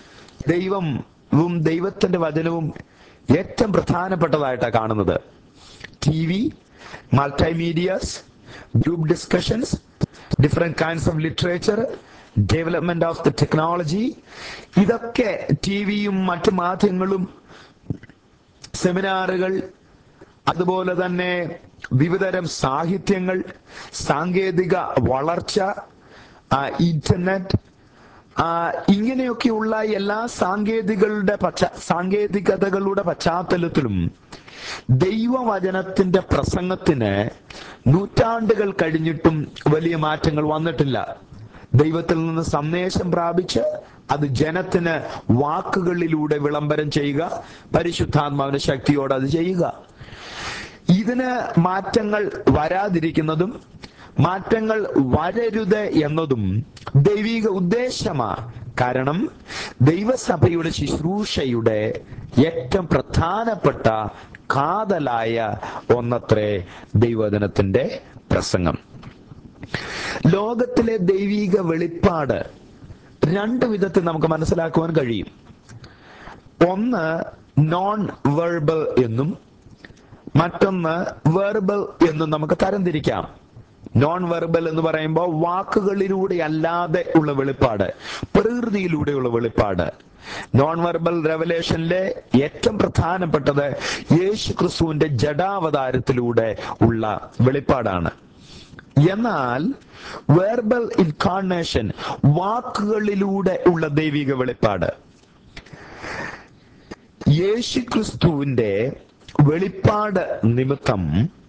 Speaker 1: ദൈവവും ദൈവത്തിന്റെ വചനവും ഏറ്റവും പ്രധാനപ്പെട്ടതായിട്ടാണ് കാണുന്നത് T V multimedias group discussions different kinds of literature development of the technology ഇതൊക്കെ ടി വിയും മറ്റു മാധ്യമങ്ങളും സെമിനാറുകൾ അതുപോലെ തന്നെ വിവിധതരം സാഹിത്യങ്ങൾ സാങ്കേതിക വളർച്ച ഇന്റർനെറ്റ് ഇങ്ങനെയൊക്കെയുള്ള എല്ലാ സാങ്കേതികളുടെ പശ്ചാ സാങ്കേതികതകളുടെ പശ്ചാത്തലത്തിലും ദൈവവചനത്തിന്റെ പ്രസംഗത്തിന് നൂറ്റാണ്ടുകൾ കഴിഞ്ഞിട്ടും വലിയ മാറ്റങ്ങൾ വന്നിട്ടില്ല ദൈവത്തിൽ നിന്ന് സന്ദേശം പ്രാപിച്ച് അത് ജനത്തിന് വാക്കുകളിലൂടെ വിളംബരം ചെയ്യുക പരിശുദ്ധാത്മാവിന്റെ ശക്തിയോടെ അത് ചെയ്യുക ഇതിന് മാറ്റങ്ങൾ വരാതിരിക്കുന്നതും മാറ്റങ്ങൾ വരരുത് എന്നതും ദൈവിക ഉദ്ദേശമാ കാരണം ദൈവസഭയുടെ ശുശ്രൂഷയുടെ ഏറ്റവും പ്രധാനപ്പെട്ട കാതലായ ഒന്നത്രേ ദൈവവചനത്തിന്റെ പ്രസംഗം ലോകത്തിലെ ദൈവിക വെളിപ്പാട് രണ്ട് വിധത്തിൽ നമുക്ക് മനസ്സിലാക്കുവാൻ കഴിയും ഒന്ന് നോൺ വെർബൽ എന്നും മറ്റൊന്ന് വെർബൽ എന്നും നമുക്ക് തരംതിരിക്കാം നോൺ വെർബൽ എന്ന് പറയുമ്പോൾ വാക്കുകളിലൂടെ അല്ലാതെ ഉള്ള വെളിപ്പാട് പ്രകൃതിയിലൂടെയുള്ള വെളിപ്പാട് നോൺ വെർബൽ റെവലേഷനിലെ ഏറ്റവും പ്രധാനപ്പെട്ടത് യേശു ക്രിസ്തുവിന്റെ ജഡാവതാരത്തിലൂടെ ഉള്ള വെളിപ്പാടാണ് എന്നാൽ വെർബൽ ഇൻകാർണേഷൻ വാക്കുകളിലൂടെ ഉള്ള ദൈവിക വെളിപ്പാട് യേശു ക്രിസ്തുവിന്റെ വെളിപ്പാട് നിമിത്തം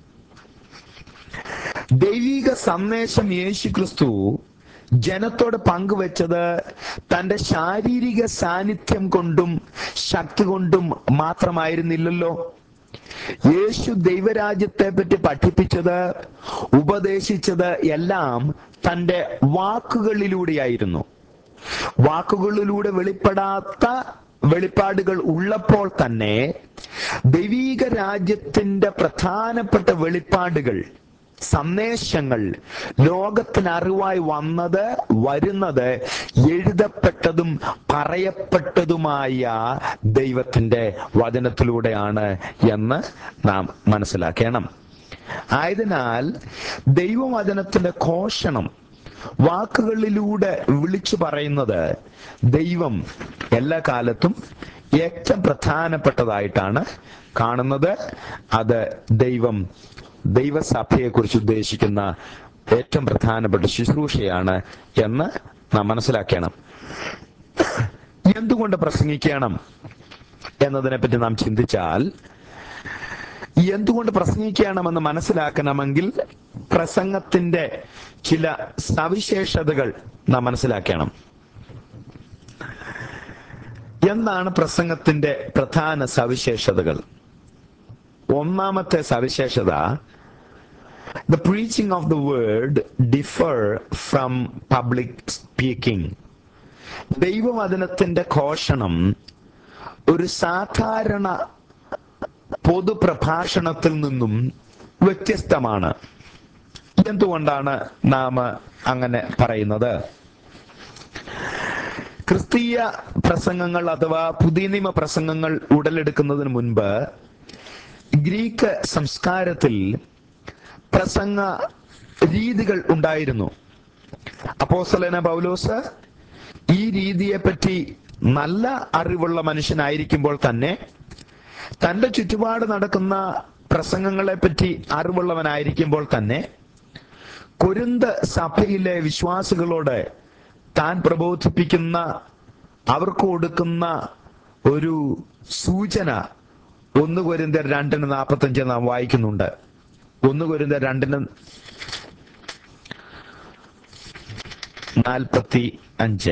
Speaker 1: ദൈവിക സന്ദേശം യേശു ക്രിസ്തു ജനത്തോട് പങ്കുവെച്ചത് തന്റെ ശാരീരിക സാന്നിധ്യം കൊണ്ടും ശക്തി കൊണ്ടും മാത്രമായിരുന്നില്ലല്ലോ യേശു ദൈവരാജ്യത്തെ പറ്റി പഠിപ്പിച്ചത് ഉപദേശിച്ചത് എല്ലാം തന്റെ വാക്കുകളിലൂടെയായിരുന്നു വാക്കുകളിലൂടെ വെളിപ്പെടാത്ത വെളിപ്പാടുകൾ ഉള്ളപ്പോൾ തന്നെ ദൈവീക രാജ്യത്തിന്റെ പ്രധാനപ്പെട്ട വെളിപ്പാടുകൾ സന്ദേശങ്ങൾ ലോകത്തിന് അറിവായി വന്നത് വരുന്നത് എഴുതപ്പെട്ടതും പറയപ്പെട്ടതുമായ ദൈവത്തിന്റെ വചനത്തിലൂടെയാണ് എന്ന് നാം മനസ്സിലാക്കണം ആയതിനാൽ ദൈവവചനത്തിന്റെ ഘോഷണം വാക്കുകളിലൂടെ വിളിച്ചു പറയുന്നത് ദൈവം എല്ലാ കാലത്തും ഏറ്റവും പ്രധാനപ്പെട്ടതായിട്ടാണ് കാണുന്നത് അത് ദൈവം ദൈവസഭയെ കുറിച്ച് ഉദ്ദേശിക്കുന്ന ഏറ്റവും പ്രധാനപ്പെട്ട ശുശ്രൂഷയാണ് എന്ന് നാം മനസ്സിലാക്കണം എന്തുകൊണ്ട് പ്രസംഗിക്കണം എന്നതിനെ പറ്റി നാം ചിന്തിച്ചാൽ എന്തുകൊണ്ട് പ്രസംഗിക്കണമെന്ന് മനസ്സിലാക്കണമെങ്കിൽ പ്രസംഗത്തിന്റെ ചില സവിശേഷതകൾ നാം മനസ്സിലാക്കണം എന്താണ് പ്രസംഗത്തിന്റെ പ്രധാന സവിശേഷതകൾ ഒന്നാമത്തെ സവിശേഷത the preaching of the word differ from public speaking ദൈവവചനത്തിന്റെ ഘോഷണം ഒരു സാധാരണ പൊതുപ്രഭാഷണത്തിൽ നിന്നും വ്യത്യസ്തമാണ് എന്തുകൊണ്ടാണ് നാം അങ്ങനെ പറയുന്നത് ക്രിസ്തീയ പ്രസംഗങ്ങൾ അഥവാ പുതിയ നിയമ പ്രസംഗങ്ങൾ ഉടലെടുക്കുന്നതിന് മുൻപ് ഗ്രീക്ക് സംസ്കാരത്തിൽ പ്രസംഗ രീതികൾ ഉണ്ടായിരുന്നു അപ്പോസ്തലന പൗലോസ് ഈ രീതിയെപ്പറ്റി നല്ല അറിവുള്ള മനുഷ്യനായിരിക്കുമ്പോൾ തന്നെ തന്റെ ചുറ്റുപാട് നടക്കുന്ന പ്രസംഗങ്ങളെ പറ്റി അറിവുള്ളവനായിരിക്കുമ്പോൾ തന്നെ കൊരിന്ത് സഭയിലെ വിശ്വാസികളോട് താൻ പ്രബോധിപ്പിക്കുന്ന അവർക്ക് കൊടുക്കുന്ന ഒരു സൂചന ഒന്ന് കൊരിന്തർ രണ്ടിന് നാൽപ്പത്തഞ്ച് നാം വായിക്കുന്നുണ്ട് ഒന്ന് കൊരിന്തർ രണ്ടിന് നാൽപ്പത്തി അഞ്ച്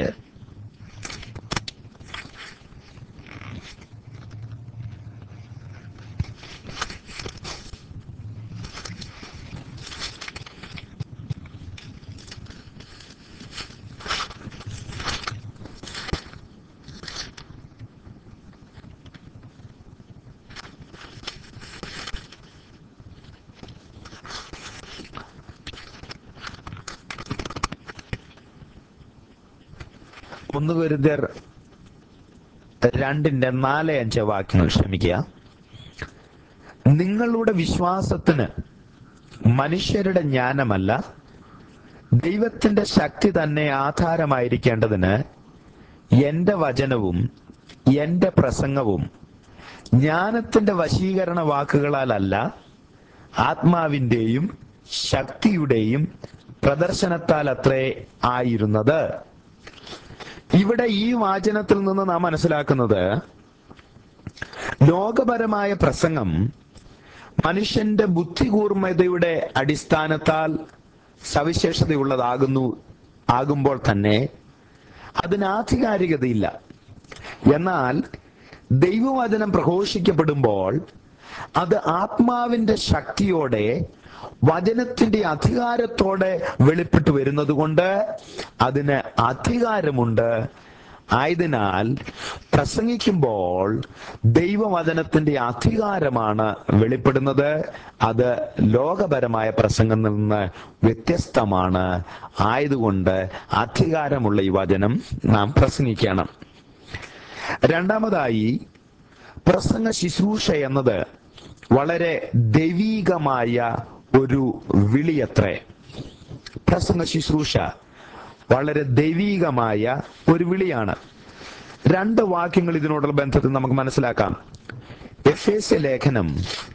Speaker 1: ഒന്ന് കൊരിന്തർ രണ്ടിന്റെ നാല് അഞ്ച് വാക്യങ്ങൾ ക്ഷമിക്കുക നിങ്ങളുടെ വിശ്വാസത്തിന് മനുഷ്യരുടെ ജ്ഞാനമല്ല ദൈവത്തിന്റെ ശക്തി തന്നെ ആധാരമായിരിക്കേണ്ടതിന് എന്റെ വചനവും എന്റെ പ്രസംഗവും ജ്ഞാനത്തിന്റെ വശീകരണ വാക്കുകളാലല്ല ആത്മാവിന്റെയും ശക്തിയുടെയും പ്രദർശനത്താൽ അത്രേ ആയിരുന്നത് ഇവിടെ ഈ വാചനത്തിൽ നിന്ന് നാം മനസ്സിലാക്കുന്നത് ലോകപരമായ പ്രസംഗം മനുഷ്യന്റെ ബുദ്ധികൂർമ്മതയുടെ അടിസ്ഥാനത്താൽ സവിശേഷതയുള്ളതാകുന്നു ആകുമ്പോൾ തന്നെ അതിന് ആധികാരികതയില്ല എന്നാൽ ദൈവവചനം പ്രഘോഷിക്കപ്പെടുമ്പോൾ അത് ആത്മാവിന്റെ ശക്തിയോടെ വചനത്തിന്റെ അധികാരത്തോടെ വെളിപ്പെട്ടു വരുന്നത് കൊണ്ട് അതിന് അധികാരമുണ്ട് ആയതിനാൽ പ്രസംഗിക്കുമ്പോൾ ദൈവവചനത്തിന്റെ അധികാരമാണ് വെളിപ്പെടുന്നത് അത് ലോകപരമായ പ്രസംഗത്തിൽ നിന്ന് വ്യത്യസ്തമാണ് ആയതുകൊണ്ട് അധികാരമുള്ള ഈ വചനം നാം പ്രസംഗിക്കണം രണ്ടാമതായി പ്രസംഗ ശുശ്രൂഷ എന്നത് വളരെ ദൈവീകമായ ഒരു വിളിയത്രേ പ്രസംഗ ശുശ്രൂഷ വളരെ ദൈവീകമായ ഒരു വിളിയാണ് രണ്ട് വാക്യങ്ങൾ ഇതിനോടുള്ള ബന്ധത്തിൽ നമുക്ക് മനസ്സിലാക്കാം എഫ് എസ് ലേഖനം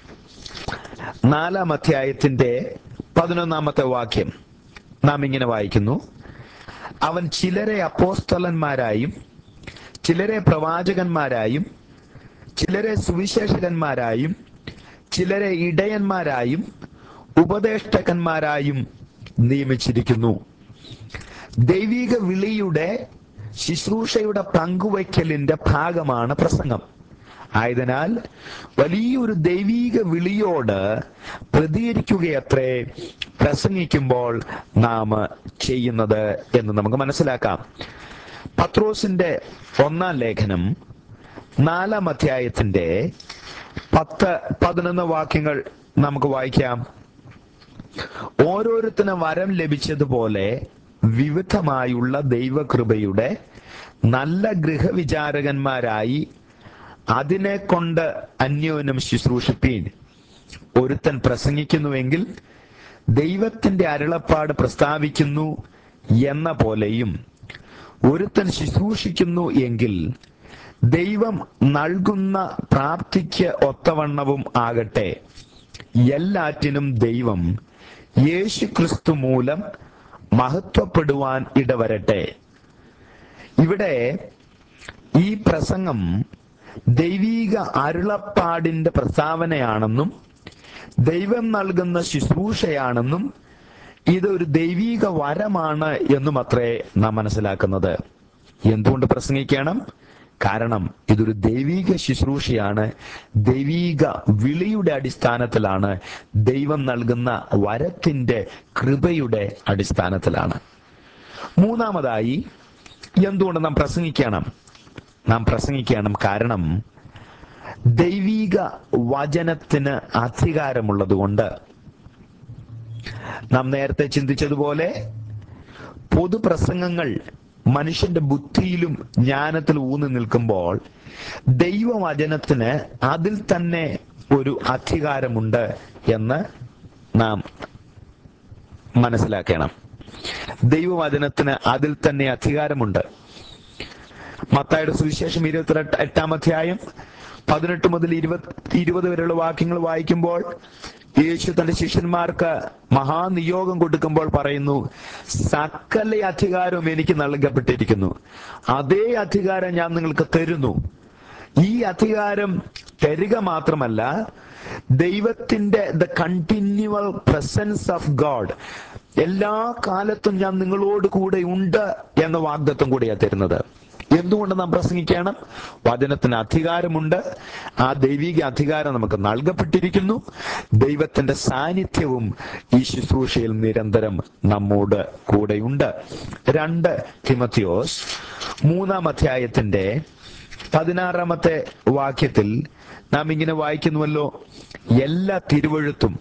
Speaker 1: നാലാം അധ്യായത്തിന്റെ പതിനൊന്നാമത്തെ വാക്യം നാം ഇങ്ങനെ വായിക്കുന്നു അവൻ ചിലരെ അപ്പോസ്തലന്മാരായും ചിലരെ പ്രവാചകന്മാരായും ചിലരെ സുവിശേഷകന്മാരായും ചിലരെ ഇടയന്മാരായും ഉപദേഷ്ടകന്മാരായും നിയമിച്ചിരിക്കുന്നു ദൈവിക വിളിയുടെ ശുശ്രൂഷയുടെ പങ്കുവയ്ക്കലിന്റെ ഭാഗമാണ് പ്രസംഗം ആയതിനാൽ വലിയൊരു ദൈവീക വിളിയോട് പ്രതികരിക്കുകയത്രേ പ്രസംഗിക്കുമ്പോൾ നാം ചെയ്യുന്നത് എന്ന് നമുക്ക് മനസ്സിലാക്കാം പത്രോസിന്റെ ഒന്നാം ലേഖനം നാലാം അധ്യായത്തിന്റെ പത്ത് പതിനൊന്ന് വാക്യങ്ങൾ നമുക്ക് വായിക്കാം ഓരോരുത്തന് വരം ലഭിച്ചതുപോലെ വിവിധമായുള്ള ദൈവകൃപയുടെ നല്ല ഗൃഹവിചാരകന്മാരായി അതിനെ കൊണ്ട് അന്യോന്യം ശുശ്രൂഷിപ്പീൻ ഒരുത്തൻ പ്രസംഗിക്കുന്നുവെങ്കിൽ ദൈവത്തിന്റെ അരുളപ്പാട് പ്രസ്താവിക്കുന്നു എന്ന പോലെയും ഒരുത്തൻ ശുശ്രൂഷിക്കുന്നു എങ്കിൽ ദൈവം നൽകുന്ന പ്രാപ്തിക്ക് ഒത്തവണ്ണവും ആകട്ടെ എല്ലാറ്റിനും ദൈവം യേശു ക്രിസ്തു മൂലം മഹത്വപ്പെടുവാൻ ഇടവരട്ടെ ഇവിടെ ഈ പ്രസംഗം ദൈവീക അരുളപ്പാടിന്റെ പ്രസ്താവനയാണെന്നും ദൈവം നൽകുന്ന ശുശ്രൂഷയാണെന്നും ഇതൊരു ദൈവീക വരമാണ് എന്നും അത്രേ നാം മനസ്സിലാക്കുന്നത് എന്തുകൊണ്ട് പ്രസംഗിക്കണം കാരണം ഇതൊരു ദൈവീക ശുശ്രൂഷയാണ് ദൈവീക വിളിയുടെ അടിസ്ഥാനത്തിലാണ് ദൈവം നൽകുന്ന വരത്തിന്റെ കൃപയുടെ അടിസ്ഥാനത്തിലാണ് മൂന്നാമതായി എന്തുകൊണ്ട് നാം പ്രസംഗിക്കണം നാം പ്രസംഗിക്കണം കാരണം ദൈവീക വചനത്തിന് അധികാരമുള്ളതുകൊണ്ട് നാം നേരത്തെ ചിന്തിച്ചതുപോലെ പൊതുപ്രസംഗങ്ങൾ മനുഷ്യന്റെ ബുദ്ധിയിലും ജ്ഞാനത്തിലും ഊന്നി നിൽക്കുമ്പോൾ ദൈവവചനത്തിന് അതിൽ തന്നെ ഒരു അധികാരമുണ്ട് എന്ന് നാം മനസ്സിലാക്കണം ദൈവവചനത്തിന് അതിൽ തന്നെ അധികാരമുണ്ട് മത്തായുടെ സുവിശേഷം ഇരുപത്തിരട്ട് എട്ടാം അധ്യായം പതിനെട്ട് മുതൽ ഇരുപത് ഇരുപത് വരെയുള്ള വാക്യങ്ങൾ വായിക്കുമ്പോൾ യേശു തന്റെ ശിഷ്യന്മാർക്ക് മഹാനിയോഗം കൊടുക്കുമ്പോൾ പറയുന്നു സകല അധികാരവും എനിക്ക് നൽകപ്പെട്ടിരിക്കുന്നു അതേ അധികാരം ഞാൻ നിങ്ങൾക്ക് തരുന്നു ഈ അധികാരം തരിക മാത്രമല്ല ദൈവത്തിന്റെ the continual presence of God എല്ലാ കാലത്തും ഞാൻ നിങ്ങളോട് കൂടെ ഉണ്ട് എന്ന വാഗ്ദത്വം കൂടിയാണ് തരുന്നത് എന്തുകൊണ്ട് നാം പ്രസംഗിക്കണം വചനത്തിന് അധികാരമുണ്ട് ആ ദൈവിക അധികാരം നമുക്ക് നൽകപ്പെട്ടിരിക്കുന്നു ദൈവത്തിന്റെ സാന്നിധ്യവും ഈ ശുശ്രൂഷയിൽ നിരന്തരം നമ്മോട് കൂടെയുണ്ട് രണ്ട് തിമത്തിയോസ് മൂന്നാം അധ്യായത്തിന്റെ പതിനാറാമത്തെ വാക്യത്തിൽ നാം ഇങ്ങനെ വായിക്കുന്നുവല്ലോ എല്ലാ തിരുവഴുത്തും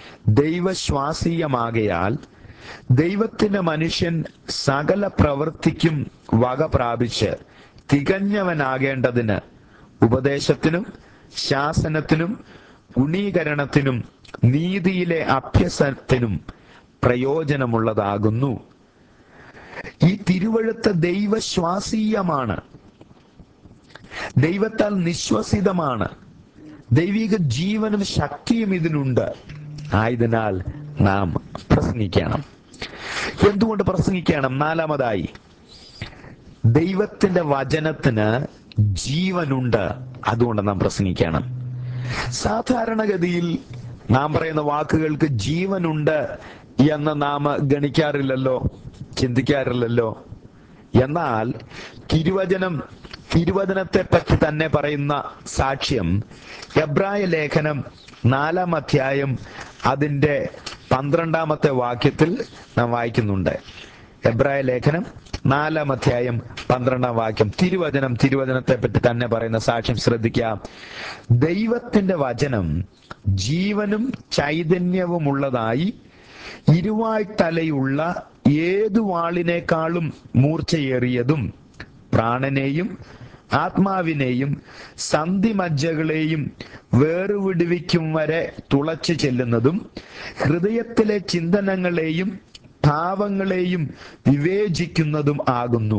Speaker 1: ദൈവശ്വാസീയമാകയാൽ ദൈവത്തിന്റെ മനുഷ്യൻ സകല പ്രവൃത്തിക്കും വക പ്രാപിച്ച് തികഞ്ഞവനാകേണ്ടതിന് ഉപദേശത്തിനും ശാസനത്തിനും ഗുണീകരണത്തിനും നീതിയിലെ അഭ്യസനത്തിനും പ്രയോജനമുള്ളതാകുന്നു ഈ തിരുവഴുത്ത് ദൈവശ്വാസീയമാണ് ദൈവത്താൽ നിശ്വസിതമാണ് ദൈവിക ജീവനും ശക്തിയും ഇതിനുണ്ട് ആയതിനാൽ നാം പ്രസംഗിക്കണം എന്തുകൊണ്ട് പ്രസംഗിക്കണം നാലാമതായി ദൈവത്തിന്റെ വചനത്തിന് ജീവനുണ്ട് അതുകൊണ്ട് നാം പ്രസംഗിക്കണം സാധാരണഗതിയിൽ നാം പറയുന്ന വാക്കുകൾക്ക് ജീവനുണ്ട് എന്ന് നാം ഗണിക്കാറില്ലല്ലോ ചിന്തിക്കാറില്ലല്ലോ എന്നാൽ തിരുവചനം തിരുവചനത്തെ പറ്റി തന്നെ പറയുന്ന സാക്ഷ്യം എബ്രായ ലേഖനം നാലാം അധ്യായം അതിന്റെ പന്ത്രണ്ടാമത്തെ വാക്യത്തിൽ നാം വായിക്കുന്നുണ്ട് എബ്രായ ലേഖനം നാലാം അധ്യായം പന്ത്രണ്ടാം വാക്യം തിരുവചനം തിരുവചനത്തെ പറ്റി തന്നെ പറയുന്ന സാക്ഷ്യം ശ്രദ്ധിക്കാം ദൈവത്തിന്റെ വചനം ജീവനും ചൈതന്യവുമുള്ളതായി ഇരുവായ്ത്തലയുള്ള ഏതു വാളിനേക്കാളും മൂർച്ചയേറിയതും പ്രാണനെയും ആത്മാവിനെയും സന്ധിമജ്ജകളെയും വേറുവിടുവിക്കും വരെ തുളച്ചു ചെല്ലുന്നതും ഹൃദയത്തിലെ ചിന്തനങ്ങളെയും ഭാവങ്ങളെയും വിവേചിക്കുന്നതും ആകുന്നു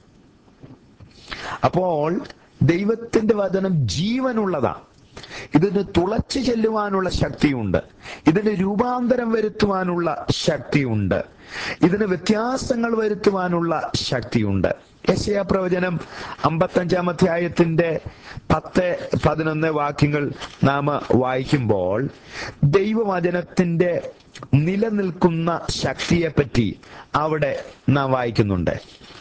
Speaker 1: അപ്പോൾ ദൈവത്തിന്റെ വചനം ജീവനുള്ളതാ ഇതിന് തുളച്ചു ചെല്ലുവാനുള്ള ശക്തിയുണ്ട് ഇതിന് രൂപാന്തരം വരുത്തുവാനുള്ള ശക്തിയുണ്ട് ഇതിന് വ്യത്യാസങ്ങൾ വരുത്തുവാനുള്ള ശക്തിയുണ്ട് യശയ പ്രവചനം അമ്പത്തഞ്ചാം അധ്യായത്തിന്റെ പത്ത് പതിനൊന്ന് വാക്യങ്ങൾ നാം വായിക്കുമ്പോൾ ദൈവവചനത്തിന്റെ നിലനിൽക്കുന്ന ശക്തിയെപ്പറ്റി അവിടെ നാം വായിക്കുന്നുണ്ട്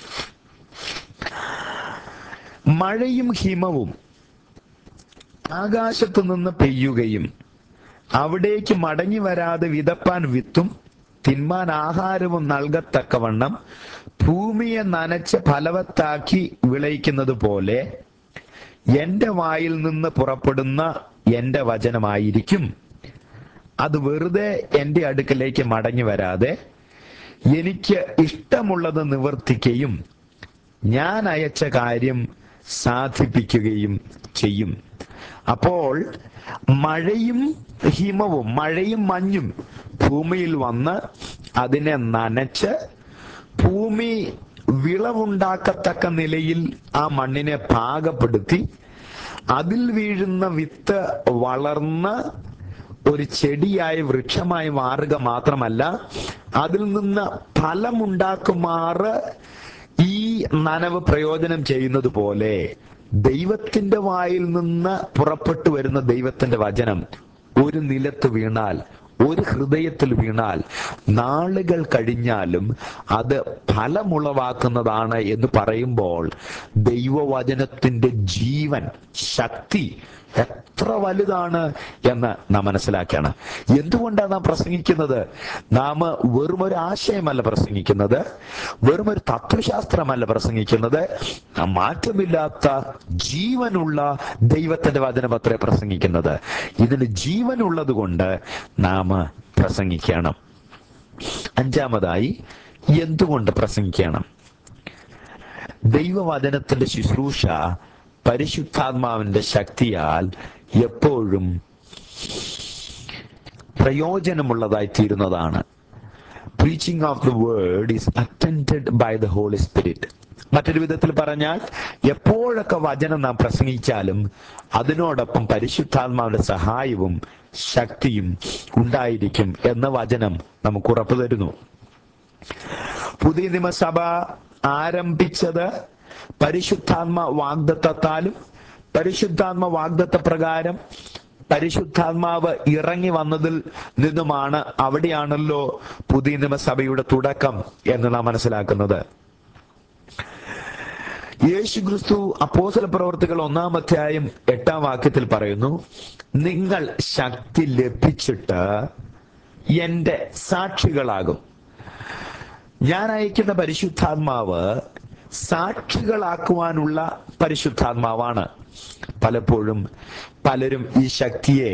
Speaker 1: മഴയും ഹിമവും ആകാശത്തു നിന്ന് പെയ്യുകയും അവിടേക്ക് മടങ്ങി വരാതെ വിതപ്പാൻ വിത്തും തിന്മാൻ ആഹാരവും നൽകത്തക്കവണ്ണം ഭൂമിയെ നനച്ച് ഫലവത്താക്കി വിളയിക്കുന്നത് പോലെ എന്റെ വായിൽ നിന്ന് പുറപ്പെടുന്ന എന്റെ വചനമായിരിക്കും അത് വെറുതെ എന്റെ അടുക്കലേക്ക് മടങ്ങി വരാതെ എനിക്ക് ഇഷ്ടമുള്ളത് നിവർത്തിക്കുകയും ഞാൻ അയച്ച കാര്യം സാധിപ്പിക്കുകയും ചെയ്യും അപ്പോൾ മഴയും ഹിമവും മഴയും മഞ്ഞും ഭൂമിയിൽ വന്ന് അതിനെ നനച്ച് ഭൂമി വിളവുണ്ടാക്കത്തക്ക നിലയിൽ ആ മണ്ണിനെ പാകപ്പെടുത്തി അതിൽ വീഴുന്ന വിത്ത് വളർന്ന് ഒരു ചെടിയായി വൃക്ഷമായി മാറുക മാത്രമല്ല അതിൽ നിന്ന് ഫലമുണ്ടാക്കുമാറ് ഈ നനവ് പ്രയോജനം ചെയ്യുന്നത് പോലെ ദൈവത്തിന്റെ വായിൽ നിന്ന് പുറപ്പെട്ടു വരുന്ന ദൈവത്തിന്റെ വചനം ഒരു നിലത്ത് വീണാൽ ഒരു ഹൃദയത്തിൽ വീണാൽ നാളുകൾ കഴിഞ്ഞാലും അത് ഫലമുളവാക്കുന്നതാണ് എന്ന് പറയുമ്പോൾ ദൈവവചനത്തിന്റെ ജീവൻ ശക്തി എത്ര വലുതാണ് എന്ന് നാം മനസ്സിലാക്കണം എന്തുകൊണ്ടാണ് നാം പ്രസംഗിക്കുന്നത് നാം വെറും ഒരു ആശയമല്ല പ്രസംഗിക്കുന്നത് വെറും ഒരു തത്വശാസ്ത്രമല്ല പ്രസംഗിക്കുന്നത് നാം മാറ്റമില്ലാത്ത ജീവനുള്ള ദൈവത്തിന്റെ വചനം അത്രേ പ്രസംഗിക്കുന്നത് ഇതിന് ജീവനുള്ളത് കൊണ്ട് നാം പ്രസംഗിക്കണം അഞ്ചാമതായി എന്തുകൊണ്ട് പ്രസംഗിക്കണം ദൈവവചനത്തിന്റെ ശുശ്രൂഷ പരിശുദ്ധാത്മാവിന്റെ ശക്തിയാൽ എപ്പോഴും പ്രയോജനമുള്ളതായി തീരുന്നതാണ് preaching of the word is attended by the Holy Spirit മറ്റൊരു വിധത്തിൽ പറഞ്ഞാൽ എപ്പോഴൊക്കെ വചനം നാം പ്രസംഗിച്ചാലും അതിനോടൊപ്പം പരിശുദ്ധാത്മാവിന്റെ സഹായവും ശക്തിയും ഉണ്ടായിരിക്കും എന്ന വചനം നമുക്ക് ഉറപ്പു തരുന്നു പുതിയ നിയമസഭ ആരംഭിച്ചത് പരിശുദ്ധാത്മ വാഗ്ദത്താലും പരിശുദ്ധാത്മ വാഗ്ദത്ത പ്രകാരം പരിശുദ്ധാത്മാവ് ഇറങ്ങി വന്നതിൽ നിന്നുമാണ് അവിടെയാണല്ലോ പുതിയ നിയമസഭയുടെ തുടക്കം എന്ന് നാം മനസ്സിലാക്കുന്നത് യേശു ക്രിസ്തു അപ്പോസല പ്രവർത്തികൾ ഒന്നാം അധ്യായം എട്ടാം വാക്യത്തിൽ പറയുന്നു നിങ്ങൾ ശക്തി ലഭിച്ചിട്ട് എന്റെ സാക്ഷികളാകും ഞാൻ അയക്കുന്ന പരിശുദ്ധാത്മാവ് സാക്ഷികളാക്കുവാനുള്ള പരിശുദ്ധാത്മാവാണ് പലപ്പോഴും പലരും ഈ ശക്തിയെ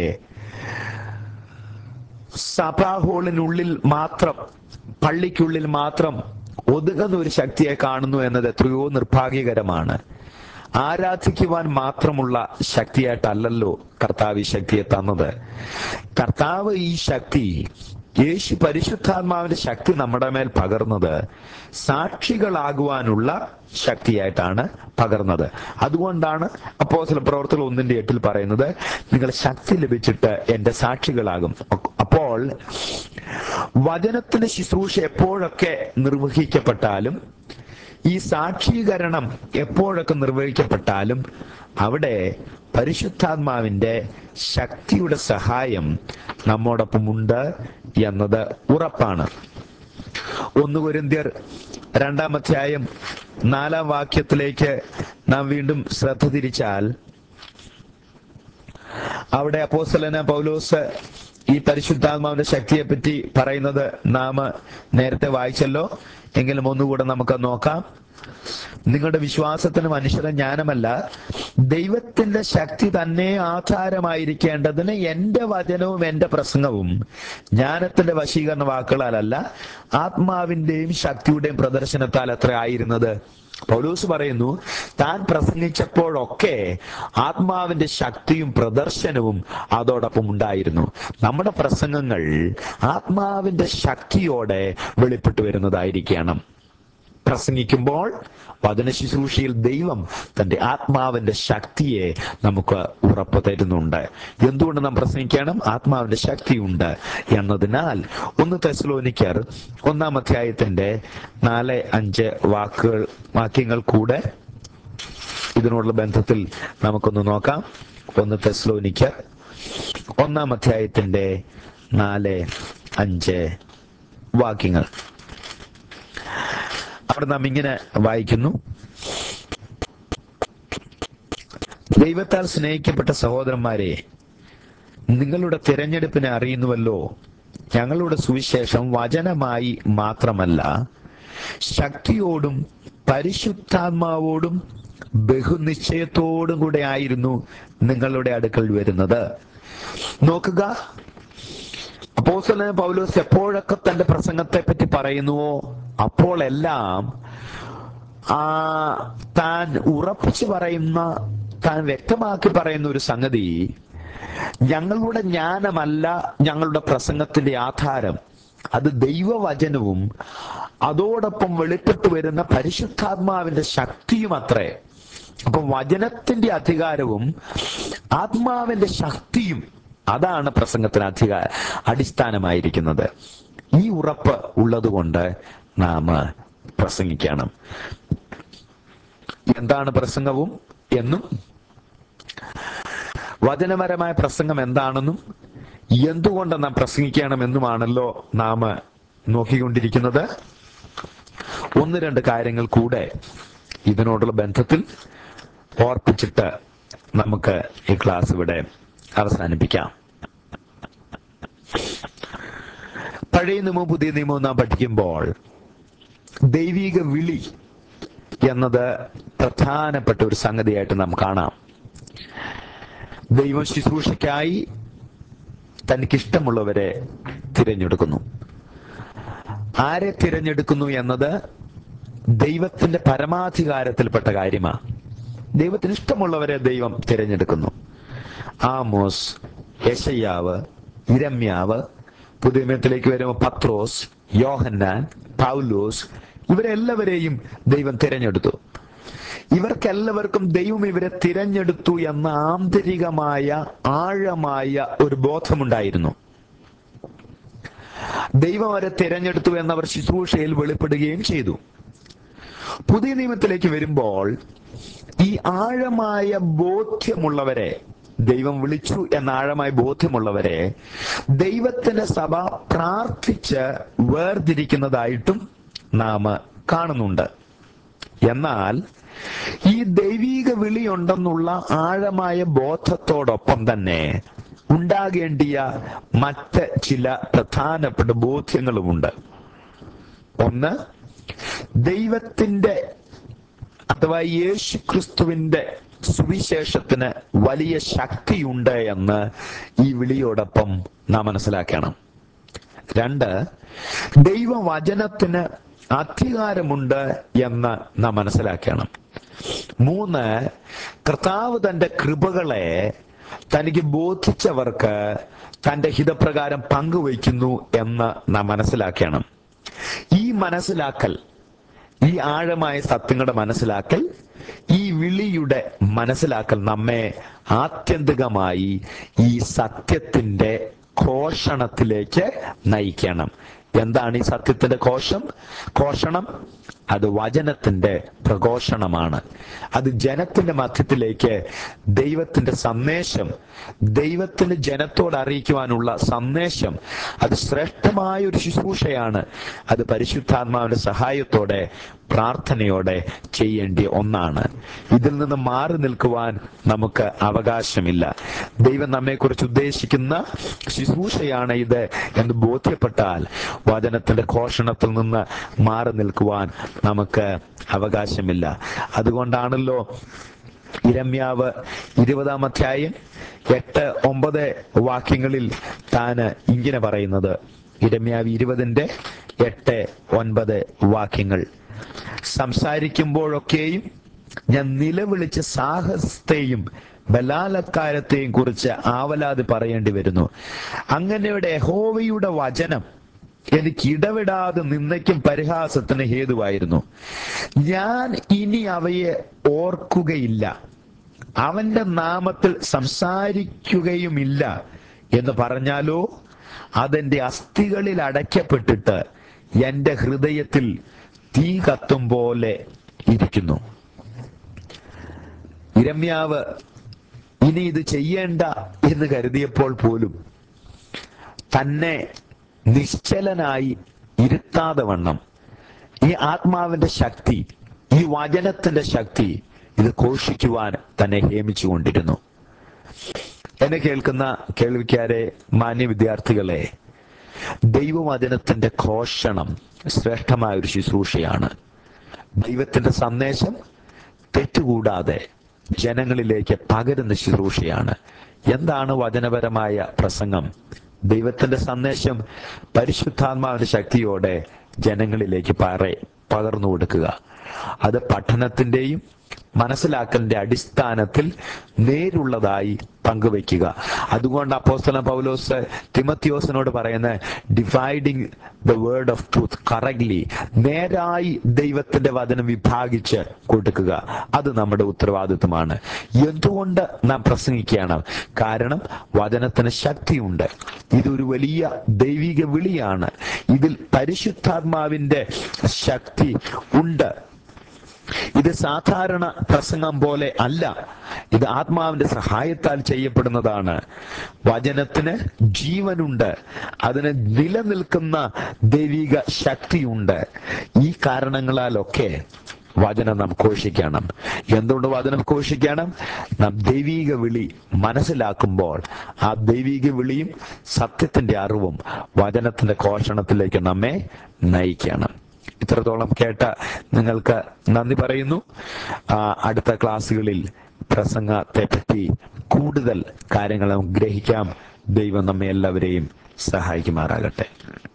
Speaker 1: സഭാ ഹോളിനുള്ളിൽ മാത്രം പള്ളിക്കുള്ളിൽ മാത്രം ഒതുങ്ങുന്ന ഒരു ശക്തിയെ കാണുന്നു എന്നത് എത്രയോ നിർഭാഗ്യകരമാണ് ആരാധിക്കുവാൻ മാത്രമുള്ള ശക്തിയായിട്ടല്ലല്ലോ കർത്താവ് ഈ ശക്തിയെ തന്നത് കർത്താവ് ഈ ശക്തി യേശു പരിശുദ്ധാത്മാവിന്റെ ശക്തി നമ്മുടെ മേൽ പകർന്നത് സാക്ഷികളാകുവാനുള്ള ശക്തിയായിട്ടാണ് പകർന്നത് അതുകൊണ്ടാണ് അപ്പോസല പ്രവർത്തകൾ ഒന്നിന്റെ എട്ടിൽ പറയുന്നത് നിങ്ങൾ ശക്തി ലഭിച്ചിട്ട് എന്റെ സാക്ഷികളാകും അപ്പോൾ വചനത്തിന്റെ ശുശ്രൂഷ എപ്പോഴൊക്കെ നിർവഹിക്കപ്പെട്ടാലും ഈ സാക്ഷീകരണം എപ്പോഴൊക്കെ നിർവഹിക്കപ്പെട്ടാലും അവിടെ പരിശുദ്ധാത്മാവിന്റെ ശക്തിയുടെ സഹായം നമ്മോടൊപ്പം ഉണ്ട് എന്നത് ഉറപ്പാണ് ഒന്ന് കുരിന്ത്യർ രണ്ടാം അധ്യായം നാലാം വാക്യത്തിലേക്ക് നാം വീണ്ടും ശ്രദ്ധ തിരിച്ചാൽ അവിടെ അപ്പോസ്തലന പൗലോസ് ഈ പരിശുദ്ധാത്മാവിന്റെ ശക്തിയെ പറ്റി പറയുന്നത് നാം നേരത്തെ വായിച്ചല്ലോ എങ്കിലും ഒന്നുകൂടെ നമുക്ക് നോക്കാം നിങ്ങളുടെ വിശ്വാസത്തിന് മനുഷ്യരുടെ ജ്ഞാനമല്ല ദൈവത്തിന്റെ ശക്തി തന്നെ ആധാരമായിരിക്കേണ്ടതിന് എന്റെ വചനവും എന്റെ പ്രസംഗവും ജ്ഞാനത്തിന്റെ വശീകരണ വാക്കുകളാലല്ല ആത്മാവിന്റെയും ശക്തിയുടെയും പ്രദർശനത്താൽ അത്ര ആയിരുന്നത് പൗലൂസ് പറയുന്നു താൻ പ്രസംഗിച്ചപ്പോഴൊക്കെ ആത്മാവിന്റെ ശക്തിയും പ്രദർശനവും അതോടൊപ്പം ഉണ്ടായിരുന്നു നമ്മുടെ പ്രസംഗങ്ങൾ ആത്മാവിന്റെ ശക്തിയോടെ വെളിപ്പെട്ടു വരുന്നതായിരിക്കണം പ്രസംഗിക്കുമ്പോൾ വചന ശുശ്രൂഷയിൽ ദൈവം തന്റെ ആത്മാവിന്റെ ശക്തിയെ നമുക്ക് ഉറപ്പ് തരുന്നുണ്ട് എന്തുകൊണ്ട് നാം പ്രസംഗിക്കണം ആത്മാവിന്റെ ശക്തിയുണ്ട് എന്നതിനാൽ ഒന്ന് തെസ്ലോനിക്കർ ഒന്നാം അധ്യായത്തിന്റെ നാല് അഞ്ച് വാക്കുകൾ വാക്യങ്ങൾ കൂടെ ഇതിനോടുള്ള ബന്ധത്തിൽ നമുക്കൊന്ന് നോക്കാം ഒന്ന് തെസ്ലോനിക്കർ ഒന്നാം അധ്യായത്തിന്റെ നാല് അഞ്ച് വാക്യങ്ങൾ അവിടെ നാം ഇങ്ങനെ വായിക്കുന്നു ദൈവത്താൽ സ്നേഹിക്കപ്പെട്ട സഹോദരന്മാരെ നിങ്ങളുടെ തിരഞ്ഞെടുപ്പിനെ അറിയുന്നുവല്ലോ ഞങ്ങളുടെ സുവിശേഷം വചനമായി മാത്രമല്ല ശക്തിയോടും പരിശുദ്ധാത്മാവോടും ബഹുനിശ്ചയത്തോടും കൂടെ ആയിരുന്നു നിങ്ങളുടെ അടുക്കൽ വരുന്നത് നോക്കുക അപ്പോസ്തലൻ പൗലോസ് എപ്പോഴൊക്കെ തന്റെ പ്രസംഗത്തെ പറ്റി പറയുന്നുവോ അപ്പോഴെല്ലാം ആ താൻ ഉറപ്പിച്ചു പറയുന്ന താൻ വ്യക്തമാക്കി പറയുന്ന ഒരു സംഗതി ഞങ്ങളുടെ ജ്ഞാനമല്ല ഞങ്ങളുടെ പ്രസംഗത്തിന്റെ ആധാരം അത് ദൈവവചനവും അതോടൊപ്പം വെളിപ്പെട്ടു വരുന്ന പരിശുദ്ധാത്മാവിന്റെ ശക്തിയും അത്രേ അപ്പൊ വചനത്തിന്റെ അധികാരവും ആത്മാവിന്റെ ശക്തിയും അതാണ് പ്രസംഗത്തിന് അധിക അടിസ്ഥാനമായിരിക്കുന്നത് ഈ ഉറപ്പ് ഉള്ളതുകൊണ്ട് നാം പ്രസംഗിക്കണം എന്താണ് പ്രസംഗവും എന്നും വചനപരമായ പ്രസംഗം എന്താണെന്നും എന്തുകൊണ്ട് നാം പ്രസംഗിക്കണമെന്നുമാണല്ലോ നാം നോക്കിക്കൊണ്ടിരിക്കുന്നത് ഒന്ന് രണ്ട് കാര്യങ്ങൾ കൂടെ ഇതിനോടുള്ള ബന്ധത്തിൽ ഓർപ്പിച്ചിട്ട് നമുക്ക് ഈ ക്ലാസ് ഇവിടെ അവസാനിപ്പിക്കാം പഴയ നിയമവും പുതിയ നിയമവും നാം പഠിക്കുമ്പോൾ ദൈവിക വിളി എന്നത് പ്രധാനപ്പെട്ട ഒരു സംഗതിയായിട്ട് നാം കാണാം ദൈവം ശുശ്രൂഷയ്ക്കായി തനിക്കിഷ്ടമുള്ളവരെ തിരഞ്ഞെടുക്കുന്നു ആരെ തിരഞ്ഞെടുക്കുന്നു എന്നത് ദൈവത്തിന്റെ പരമാധികാരത്തിൽപ്പെട്ട കാര്യമാണ് ദൈവത്തിന് ഇഷ്ടമുള്ളവരെ ദൈവം തിരഞ്ഞെടുക്കുന്നു ആമോസ് യശയ്യാവ് ഇരമ്യാവ് പുതിയമത്തിലേക്ക് വരുമ്പോൾ പത്രോസ് യോഹന്നാൻ പൗലോസ് ഇവരെല്ലാവരെയും ദൈവം തിരഞ്ഞെടുത്തു ഇവർക്കെല്ലാവർക്കും ദൈവം ഇവരെ തിരഞ്ഞെടുത്തു എന്ന ആന്തരികമായ ആഴമായ ഒരു ബോധമുണ്ടായിരുന്നു ദൈവം അവരെ തിരഞ്ഞെടുത്തു എന്നവർ ശുശ്രൂഷയിൽ വെളിപ്പെടുകയും ചെയ്തു പുതിയ നിയമത്തിലേക്ക് വരുമ്പോൾ ഈ ആഴമായ ബോധ്യമുള്ളവരെ ദൈവം വിളിച്ചു എന്ന ആഴമായ ബോധ്യമുള്ളവരെ ദൈവത്തിന്റെ സഭ പ്രാർത്ഥിച്ച് വേർതിരിക്കുന്നതായിട്ടും നാം കാണുന്നുണ്ട് എന്നാൽ ഈ ദൈവീക വിളിയുണ്ടെന്നുള്ള ആഴമായ ബോധത്തോടൊപ്പം തന്നെ ഉണ്ടാകേണ്ടിയ മറ്റ് ചില പ്രധാനപ്പെട്ട ബോധ്യങ്ങളുമുണ്ട് ഒന്ന് ദൈവത്തിന്റെ അഥവാ യേശു ക്രിസ്തുവിന്റെ സുവിശേഷത്തിന് വലിയ ശക്തിയുണ്ട് എന്ന് ഈ വിളിയോടൊപ്പം നാം മനസ്സിലാക്കണം രണ്ട് ദൈവവചനത്തിന് അധികാരമുണ്ട് എന്ന് നാം മനസ്സിലാക്കണം മൂന്ന് കർത്താവ് തന്റെ കൃപകളെ തനിക്ക് ബോധിച്ചവർക്ക് തന്റെ ഹിതപ്രകാരം പങ്കുവയ്ക്കുന്നു എന്ന് നാം മനസ്സിലാക്കണം ഈ മനസ്സിലാക്കൽ ഈ ആഴമായ സത്യങ്ങളുടെ മനസ്സിലാക്കൽ ഈ വിളിയുടെ മനസ്സിലാക്കൽ നമ്മെ ആത്യന്തികമായി ഈ സത്യത്തിന്റെ ഘോഷണത്തിലേക്ക് നയിക്കണം എന്താണ് ഈ സത്യത്തിന്റെ കോശം ഘോഷണം അത് വചനത്തിന്റെ പ്രഘോഷണമാണ് അത് ജനത്തിന്റെ മധ്യത്തിലേക്ക് ദൈവത്തിന്റെ സന്ദേശം ദൈവത്തിന് ജനത്തോട് അറിയിക്കുവാനുള്ള സന്ദേശം അത് ശ്രേഷ്ഠമായ ഒരു ശുശ്രൂഷയാണ് അത് പരിശുദ്ധാത്മാവിന്റെ സഹായത്തോടെ പ്രാർത്ഥനയോടെ ചെയ്യേണ്ടിയ ഒന്നാണ് ഇതിൽ നിന്ന് മാറി നിൽക്കുവാൻ നമുക്ക് അവകാശമില്ല ദൈവം നമ്മെക്കുറിച്ച് ഉദ്ദേശിക്കുന്ന ശുശ്രൂഷയാണ് ഇത് എന്ന് ബോധ്യപ്പെട്ടാൽ വചനത്തിന്റെ ഘോഷണത്തിൽ നിന്ന് മാറി നിൽക്കുവാൻ നമുക്ക് അവകാശമില്ല അതുകൊണ്ടാണല്ലോ ഇരമ്യാവ് ഇരുപതാം അധ്യായം എട്ട് ഒമ്പത് വാക്യങ്ങളിൽ താന് ഇങ്ങനെ പറയുന്നത് ഇരമ്യാവ് ഇരുപതിന്റെ എട്ട് ഒൻപത് വാക്യങ്ങൾ സംസാരിക്കുമ്പോഴൊക്കെയും ഞാൻ നിലവിളിച്ച സാഹസത്തെയും ബലാലക്കാരത്തെയും കുറിച്ച് ആവലാതി പറയേണ്ടി വരുന്നു അങ്ങനെയുടെ യഹോവയുടെ വചനം എനിക്ക് ഇടവിടാതെ നിന്നയ്ക്കും പരിഹാസത്തിന് ഹേതുവായിരുന്നു ഞാൻ ഇനി അവയെ ഓർക്കുകയില്ല അവന്റെ നാമത്തിൽ സംസാരിക്കുകയുമില്ല എന്ന് പറഞ്ഞാലോ അതെന്റെ അസ്ഥികളിൽ അടയ്ക്കപ്പെട്ടിട്ട് എന്റെ ഹൃദയത്തിൽ തീ കത്തും പോലെ ഇരിക്കുന്നു ഇരമ്യാവ് ഇനി ഇത് ചെയ്യേണ്ട എന്ന് കരുതിയപ്പോൾ പോലും തന്നെ നിശ്ചലനായി ഇരുത്താതെ വണ്ണം ഈ ആത്മാവിന്റെ ശക്തി ഈ വചനത്തിന്റെ ശക്തി ഇത് ഘോഷിക്കുവാൻ തന്നെ ഹേമിച്ചുകൊണ്ടിരുന്നു എന്നെ കേൾക്കുന്ന കേൾവിക്കാരെ മാന്യ വിദ്യാർത്ഥികളെ ദൈവവചനത്തിന്റെ ഘോഷണം ശ്രേഷ്ഠമായ ഒരു ശുശ്രൂഷയാണ് ദൈവത്തിന്റെ സന്ദേശം തെറ്റുകൂടാതെ ജനങ്ങളിലേക്ക് പകരുന്ന ശുശ്രൂഷയാണ് എന്താണ് വചനപരമായ പ്രസംഗം ദൈവത്തിന്റെ സന്ദേശം പരിശുദ്ധാത്മാവിന്റെ ശക്തിയോടെ ജനങ്ങളിലേക്ക് പറ പകർന്നു കൊടുക്കുക അത് പഠനത്തിന്റെയും മനസ്സിലാക്കലിന്റെ അടിസ്ഥാനത്തിൽ നേരുള്ളതായി പങ്കുവെക്കുക അതുകൊണ്ട് അപ്പോസ്തലൻ പൗലോസ് തിമത്തിയോസിനോട് പറയുന്ന dividing the word of truth correctly നേരായി ദൈവത്തിന്റെ വചനം വിഭാഗിച്ച് കൊടുക്കുക അത് നമ്മുടെ ഉത്തരവാദിത്വമാണ് എന്തുകൊണ്ട് നാം പ്രസംഗിക്കുകയാണ് കാരണം വചനത്തിന് ശക്തിയുണ്ട് ഇതൊരു വലിയ ദൈവിക വിളിയാണ് ഇതിൽ പരിശുദ്ധാത്മാവിന്റെ ശക്തി ഉണ്ട് ഇത് സാധാരണ പ്രസംഗം പോലെ അല്ല ഇത് ആത്മാവിന്റെ സഹായത്താൽ ചെയ്യപ്പെടുന്നതാണ് വചനത്തിന് ജീവനുണ്ട് അതിന് നിലനിൽക്കുന്ന ദൈവിക ശക്തിയുണ്ട് ഈ കാരണങ്ങളാലൊക്കെ വചനം നാം ഘോഷിക്കണം എന്തുകൊണ്ട് വചനം ഘോഷിക്കണം നാം ദൈവീക വിളി മനസ്സിലാക്കുമ്പോൾ ആ ദൈവീക വിളിയും സത്യത്തിന്റെ അറിവും വചനത്തിന്റെ ഘോഷണത്തിലേക്ക് നമ്മെ നയിക്കണം ഇത്രത്തോളം കേട്ട നിങ്ങൾക്ക് നന്ദി പറയുന്നു ആ, അടുത്ത ക്ലാസ്സുകളിൽ പ്രസംഗത്തെ പറ്റി കൂടുതൽ കാര്യങ്ങൾ നമുക്ക് ഗ്രഹിക്കാം ദൈവം നമ്മെ എല്ലാവരെയും സഹായിക്കുമാറാകട്ടെ